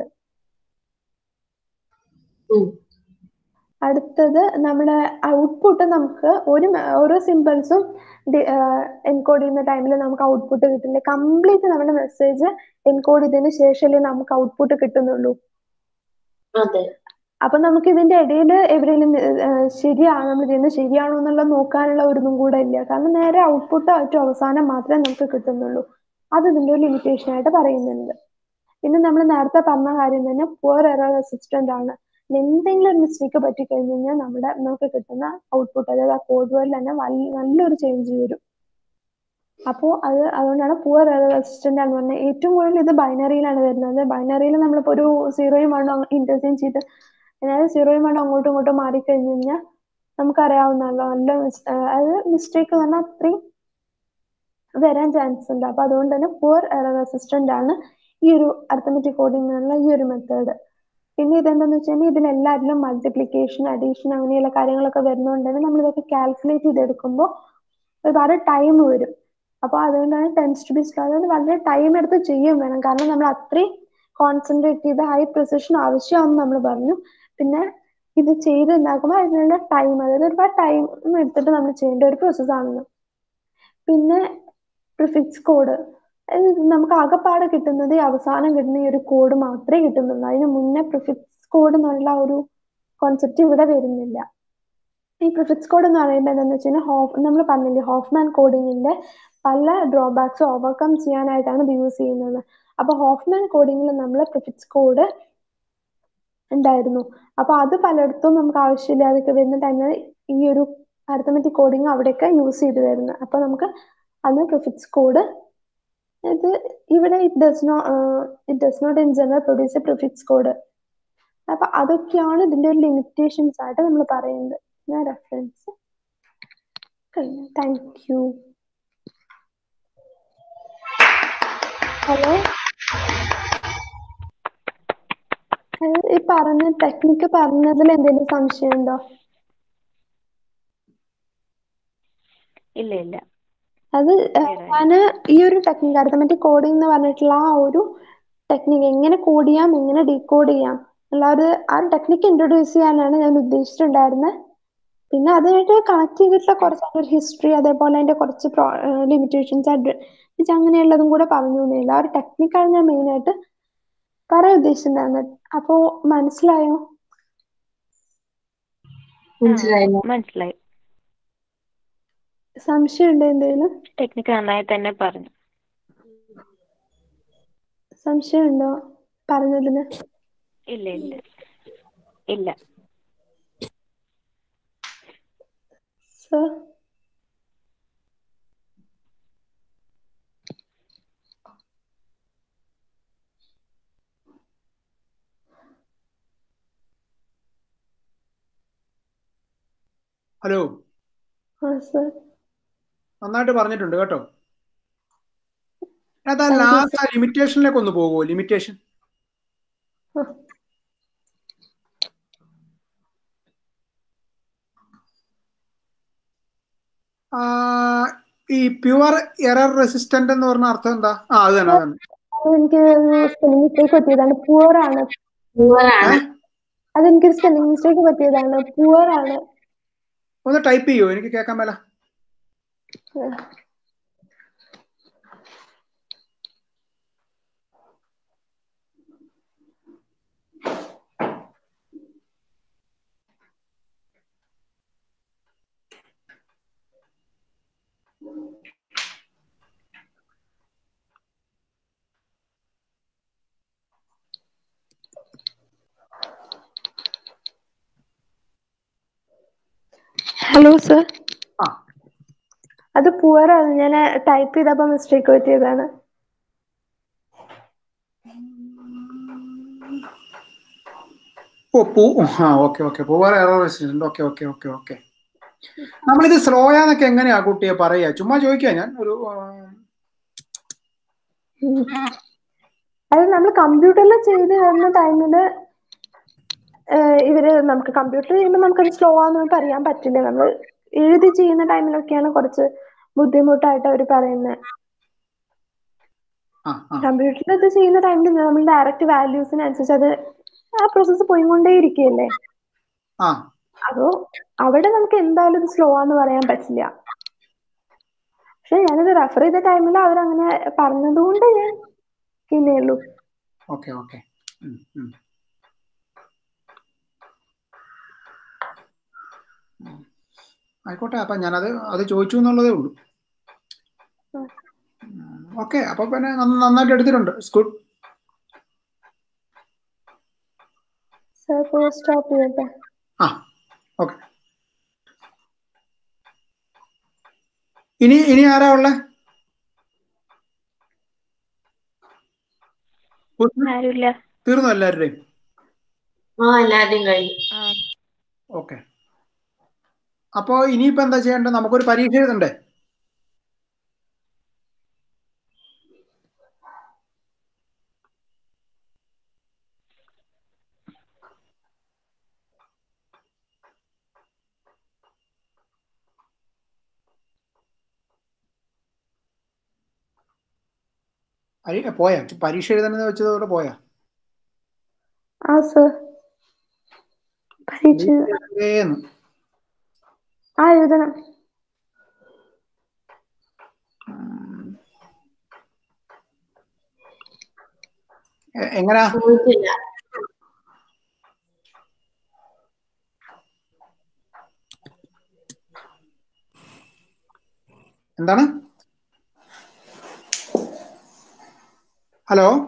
അടുത്തത് നമ്മുടെ ഔട്ട്പുട്ട് നമുക്ക് ഒരു ഓരോ സിമ്പിൾസും എൻകോഡ് ചെയ്യുന്ന ടൈമിൽ നമുക്ക് ഔട്ട്പുട്ട് കിട്ടില്ല കംപ്ലീറ്റ് നമ്മുടെ മെസ്സേജ് എൻകോഡ് ചെയ്തതിന് ശേഷമല്ലേ നമുക്ക് ഔട്ട്പുട്ട് കിട്ടുന്നുള്ളൂ അതെ അപ്പൊ നമുക്ക് ഇതിന്റെ ഇടയിൽ എവിടെയെങ്കിലും ശരിയാണോ നമ്മൾ ചെയ്യുന്നത് ശരിയാണോ എന്നുള്ളത് നോക്കാനുള്ള ഒരിതും കൂടെ ഇല്ല കാരണം നേരെ ഔട്ട്പുട്ട് ഏറ്റവും അവസാനം മാത്രമേ നമുക്ക് കിട്ടുന്നുള്ളൂ അത് ഇതിന്റെ ഒരു ലിമിറ്റേഷൻ ആയിട്ട് പറയുന്നുണ്ട് പിന്നെ നമ്മൾ നേരത്തെ പറഞ്ഞ കാര്യം തന്നെ പുവർ എറർ റെസിസ്റ്റന്റ് ആണ് എന്തെങ്കിലും ഒരു മിസ്റ്റേക്ക് പറ്റി കഴിഞ്ഞു കഴിഞ്ഞാൽ നമ്മുടെ നമുക്ക് കിട്ടുന്ന ഔട്ട്പുട്ട് അതായത് ആ കോഡ് വേർഡിൽ തന്നെ നല്ലൊരു ചേഞ്ച് വരും അപ്പോൾ അത് അതുകൊണ്ടാണ് പുവർ എറർ റെസിസ്റ്റന്റ് എന്ന് പറഞ്ഞാൽ ഏറ്റവും കൂടുതൽ ഇത് ബൈനറിയിലാണ് വരുന്നത് ബൈനറിയിൽ നമ്മളിപ്പോൾ ഒരു സീറോയും വണ്ണും ഇന്റർചേഞ്ച് ചെയ്ത് അതായത് സീറോയും വണ്ണും അങ്ങോട്ടും ഇങ്ങോട്ടും മാറിക്കഴിഞ്ഞു കഴിഞ്ഞാൽ നമുക്കറിയാവുന്നല്ലോ നല്ല അതായത് മിസ്റ്റേക്ക് പറഞ്ഞാൽ അത്രയും വരാൻ ചാൻസ് ഉണ്ട് അപ്പൊ അതുകൊണ്ട് തന്നെ പുവർ എറർ റെസിസ്റ്റന്റ് ആണ് ഈ ഒരു അർത്ഥമെറ്റിക് കോഡിംഗ് എന്നുള്ള ഈ ഒരു മെത്തേഡ് പിന്നെ ഇതെന്താന്ന് വെച്ച് കഴിഞ്ഞാൽ ഇതിലെല്ലാത്തിലും മൾട്ടിപ്ലിക്കേഷൻ അഡീഷൻ അങ്ങനെയുള്ള കാര്യങ്ങളൊക്കെ വരുന്നതുകൊണ്ട് തന്നെ നമ്മൾ ഇതൊക്കെ കാൽക്കുലേറ്റ് ചെയ്തെടുക്കുമ്പോൾ ഒരുപാട് ടൈം വരും അപ്പോൾ അതുകൊണ്ടാണ് ടെൻസ് ടു ബി സ്ലോ അതുകൊണ്ട് വളരെ ടൈം എടുത്ത് ചെയ്യും വേണം കാരണം നമ്മൾ അത്രയും കോൺസെൻട്രേറ്റ് ചെയ്ത് ഹൈ പ്രിസിഷൻ ആവശ്യമാണെന്ന് നമ്മൾ പറഞ്ഞു പിന്നെ ഇത് ചെയ്ത് ഉണ്ടാക്കുമ്പോൾ അതിനുള്ള ടൈം അതായത് ഒരുപാട് ടൈം എടുത്തിട്ട് നമ്മൾ ചെയ്യേണ്ട ഒരു പ്രോസസ്സാണെന്ന് പിന്നെ പ്രിഫിക്സ് കോഡ് നമുക്ക് ആകെപ്പാടെ കിട്ടുന്നത് അവസാനം കിട്ടുന്ന ഈ ഒരു കോഡ് മാത്രമേ കിട്ടുന്നുള്ളൂ അതിന് മുന്നേ പ്രിഫിക്സ് കോഡ് എന്നുള്ള ഒരു കോൺസെപ്റ്റ് ഇവിടെ വരുന്നില്ല ഈ പ്രിഫിക്സ് കോഡ് എന്ന് പറയുമ്പോൾ എന്താണെന്ന് വെച്ച് കഴിഞ്ഞാൽ ഹോഫ് നമ്മൾ പറഞ്ഞില്ലേ ഹോഫ്മാൻ കോഡിങ്ങിന്റെ പല ഡ്രോബാക്സ് ഓവർകം ചെയ്യാനായിട്ടാണ് ഇത് യൂസ് ചെയ്യുന്നത് അപ്പൊ ഹോഫ്മാൻ കോഡിങ്ങിൽ നമ്മൾ പ്രിഫിക്സ് കോഡ് ഉണ്ടായിരുന്നു അപ്പൊ അത് പലയിടത്തും നമുക്ക് ആവശ്യമില്ലാതൊക്കെ വരുന്ന ടൈമിൽ ഈ ഒരു അർത്ഥമെറ്റിക് കോഡിങ് അവിടെയൊക്കെ യൂസ് ചെയ്ത് വരുന്നത് അപ്പൊ നമുക്ക് അന്ന് പ്രിഫിക്സ് കോഡ് ഇത് ഇവിടെ it does no it does not in general produce a prefix code അപ്പൊ അതൊക്കെയാണ് ഇതിന്റെ ഒരു ലിമിറ്റേഷൻസ് ആയിട്ട് നമ്മൾ പറയുന്നത് ഞാൻ റെഫറൻസ് കഴിഞ്ഞു താങ്ക് യു ഹലോ ഈ പറഞ്ഞ ടെക്നിക്ക് പറഞ്ഞതിൽ എന്തെങ്കിലും സംശയം ഉണ്ടോ ഇല്ല ഇല്ല അത് ഞാൻ ഈ ഒരു ടെക്നിക്ക് അർത്ഥമെറ്റിക് കോഡിംഗ് എന്ന് പറഞ്ഞിട്ടുള്ള ആ ഒരു ടെക്നിക്ക് എങ്ങനെ കോഡ് ചെയ്യാം എങ്ങനെ ഡീകോഡ് ചെയ്യാം അല്ലാതെ ആ ഒരു ടെക്നിക്ക് ഇൻട്രൊഡ്യൂസ് ചെയ്യാനാണ് ഞാൻ ഉദ്ദേശിച്ചിട്ടുണ്ടായിരുന്നത് പിന്നെ അതുമായിട്ട് കണക്ട് ചെയ്തിട്ടുള്ള കുറച്ച് ഒരു ഹിസ്റ്ററി അതേപോലെ അതിന്റെ കുറച്ച് ലിമിറ്റേഷൻസ് അഡ്വാൻറ്റേജ് അങ്ങനെയുള്ളതും കൂടെ പറഞ്ഞു തന്നില്ല ആ ഒരു ടെക്നിക്കാണ് ഞാൻ മെയിൻ ആയിട്ട് പറയാൻ ഉദ്ദേശിച്ചിട്ടുണ്ടായിരുന്നത് അപ്പോ മനസ്സിലായോ മനസ്സിലായില്ല മനസ്സിലായി സംശയം ഉണ്ടോ എന്തെങ്കിലും ടെക്നിക്ക് നന്നായി തന്നെ പറഞ്ഞു സംശയം ഉണ്ടോ പറഞ്ഞതിന് ഇല്ല ഇല്ല ഇല്ല സർ ഹലോ ആ സർ നന്നായിട്ട് പറഞ്ഞിട്ടുണ്ട് കേട്ടോ അതാ Thank you, ലാസ്റ്റ് ആ ലിമിറ്റേഷനിലേക്ക് ഒന്ന് പോകുമോ ലിമിറ്റേഷൻ ആ. ആ, ഈ പ്യുവർ എറർ റെസിസ്റ്റന്റ് എന്ന് പറഞ്ഞ അർത്ഥം എന്താ ആ അത് തന്നെ അത് തന്നെ അതെനിക്ക് സ്പെല്ലിംഗ് മിസ്റ്റേക്ക് പറ്റിയതാണ് പുവർ ആണ് പൂവറാണ് ഏ? അതെനിക്ക് സ്പെല്ലിംഗ് മിസ്റ്റേക്ക് പറ്റിയതാണ് പുവർ ആണ് ഒന്ന് ടൈപ്പ് ചെയ്യോ എനിക്ക് കേൾക്കാൻ മേല ഹലോ സർ ആ അത് പുവർ ആണ് ഞാൻ ടൈപ്പ് ചെയ്തപ്പോ മിസ്റ്റേക്ക് പറ്റിയതാണ് ഓ പൂ ആ okay okay poor error resistant okay okay okay okay നമ്മളിത് സ്ലോയാന്നൊക്കെ എങ്ങനെയാ കുട്ടിയെ പറയാ ചുമ്മാ ചോദിക്കുക ഞാൻ ഒരു ആ, അത് നമ്മൾ കമ്പ്യൂട്ടറിൽ ചെയ്ത് വരുന്ന ടൈമില് ഇവര് നമുക്ക് കമ്പ്യൂട്ടർ ചെയ്യുമ്പോൾ നമുക്കത് സ്ലോ ആണെന്ന് നമുക്ക് അറിയാൻ പറ്റില്ല നമ്മൾ എഴുതി ചെയ്യുന്ന ടൈമിലൊക്കെയാണ് കുറച്ച് ബുദ്ധിമുട്ടായിട്ട് അവർ പറയുന്നത് ആ ആ കമ്പ്യൂട്ടറിൽ ഇത് ചെയ്യുന്ന ടൈമിൽ നമ്മൾ ഡയറക്റ്റ് വാല്യൂസിനനുസരിച്ച് അത് ആ പ്രോസസ്സ് പോയിക്കൊണ്ടേ ഇരിക്കുകയല്ലേ ആ അതോ അവിടെ നമുക്ക് എന്തായാലും ഇത് സ്ലോ ആന്ന് പറയാൻ പറ്റില്ല പക്ഷെ ഞാനിത് റെഫർ ചെയ്ത ടൈമിൽ അവരങ്ങനെ പറഞ്ഞതുകൊണ്ട് ഞാൻ പിന്നെയുള്ളൂ ഓക്കെ ഓക്കെ ഉം, ഉം. ഉം. ആയിക്കോട്ടെ അപ്പൊ ഞാനത് അത് ചോദിച്ചു എന്നുള്ളതേ ഉള്ളൂ ഉം. ഓക്കെ അപ്പൊ പിന്നെ നന്ന- നന്നായിട്ട് എടുത്തിട്ടുണ്ട് ഗുഡ് സർ സ്റ്റോപ്പ് ചെയ്യട്ടെ ആ ഓക്കെ ഇനി ഇനി ആരാ ഉള്ളേ ആരുമില്ല തീർന്നു എല്ലാവരുടെയും ആ എല്ലാവരുടെയും കഴിഞ്ഞു ആ ഓക്കെ അപ്പോ ഇനിയിപ്പോ എന്താ ചെയ്യേണ്ടത് നമുക്കൊരു പരീക്ഷ എഴുതണ്ടേ പരീ- പോയാ പരീക്ഷ എഴുതണമെന്ന് വെച്ചതോടെ പോയാ ആ സർ പരീക്ഷ ഏന്ന് ആ എഴുതണം എ- എങ്ങനാ പോയിട്ടില്ല എന്താണ് ഹലോ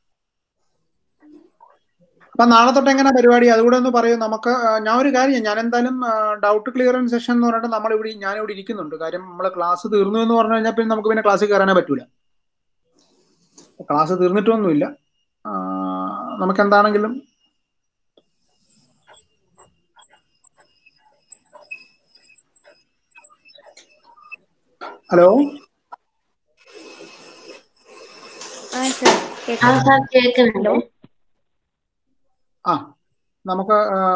അപ്പൊ നാളെ തൊട്ട് എങ്ങനെ പരിപാടി അതുകൂടെ ഒന്ന് പറയൂ നമുക്ക് ആ, ഞാൻ ഒരു കാര്യം ചെയ്യാം. ഞാൻ എന്തായാലും ഡൗട്ട് ക്ലിയറൻസ് സെഷൻ എന്ന് പറഞ്ഞിട്ട് നമ്മൾ ഇവിടെ ഞാൻ ഇവിടെ ഇരിക്കുന്നുണ്ട് കാര്യം നമ്മളെ ക്ലാസ് തീർന്നു എന്ന് പറഞ്ഞു കഴിഞ്ഞാൽ പിന്നെ നമുക്ക് പിന്നെ ക്ലാസ്സിൽ കയറാനേ പറ്റൂല ക്ലാസ് തീർന്നിട്ടൊന്നുമില്ല ആ, നമുക്ക് എന്താണെങ്കിലും ഹലോ ആ സർ ആ കേൾക്കാം സാർ കേൾക്കുന്നുണ്ട് ഹലോ ആ നമുക്ക് ആ,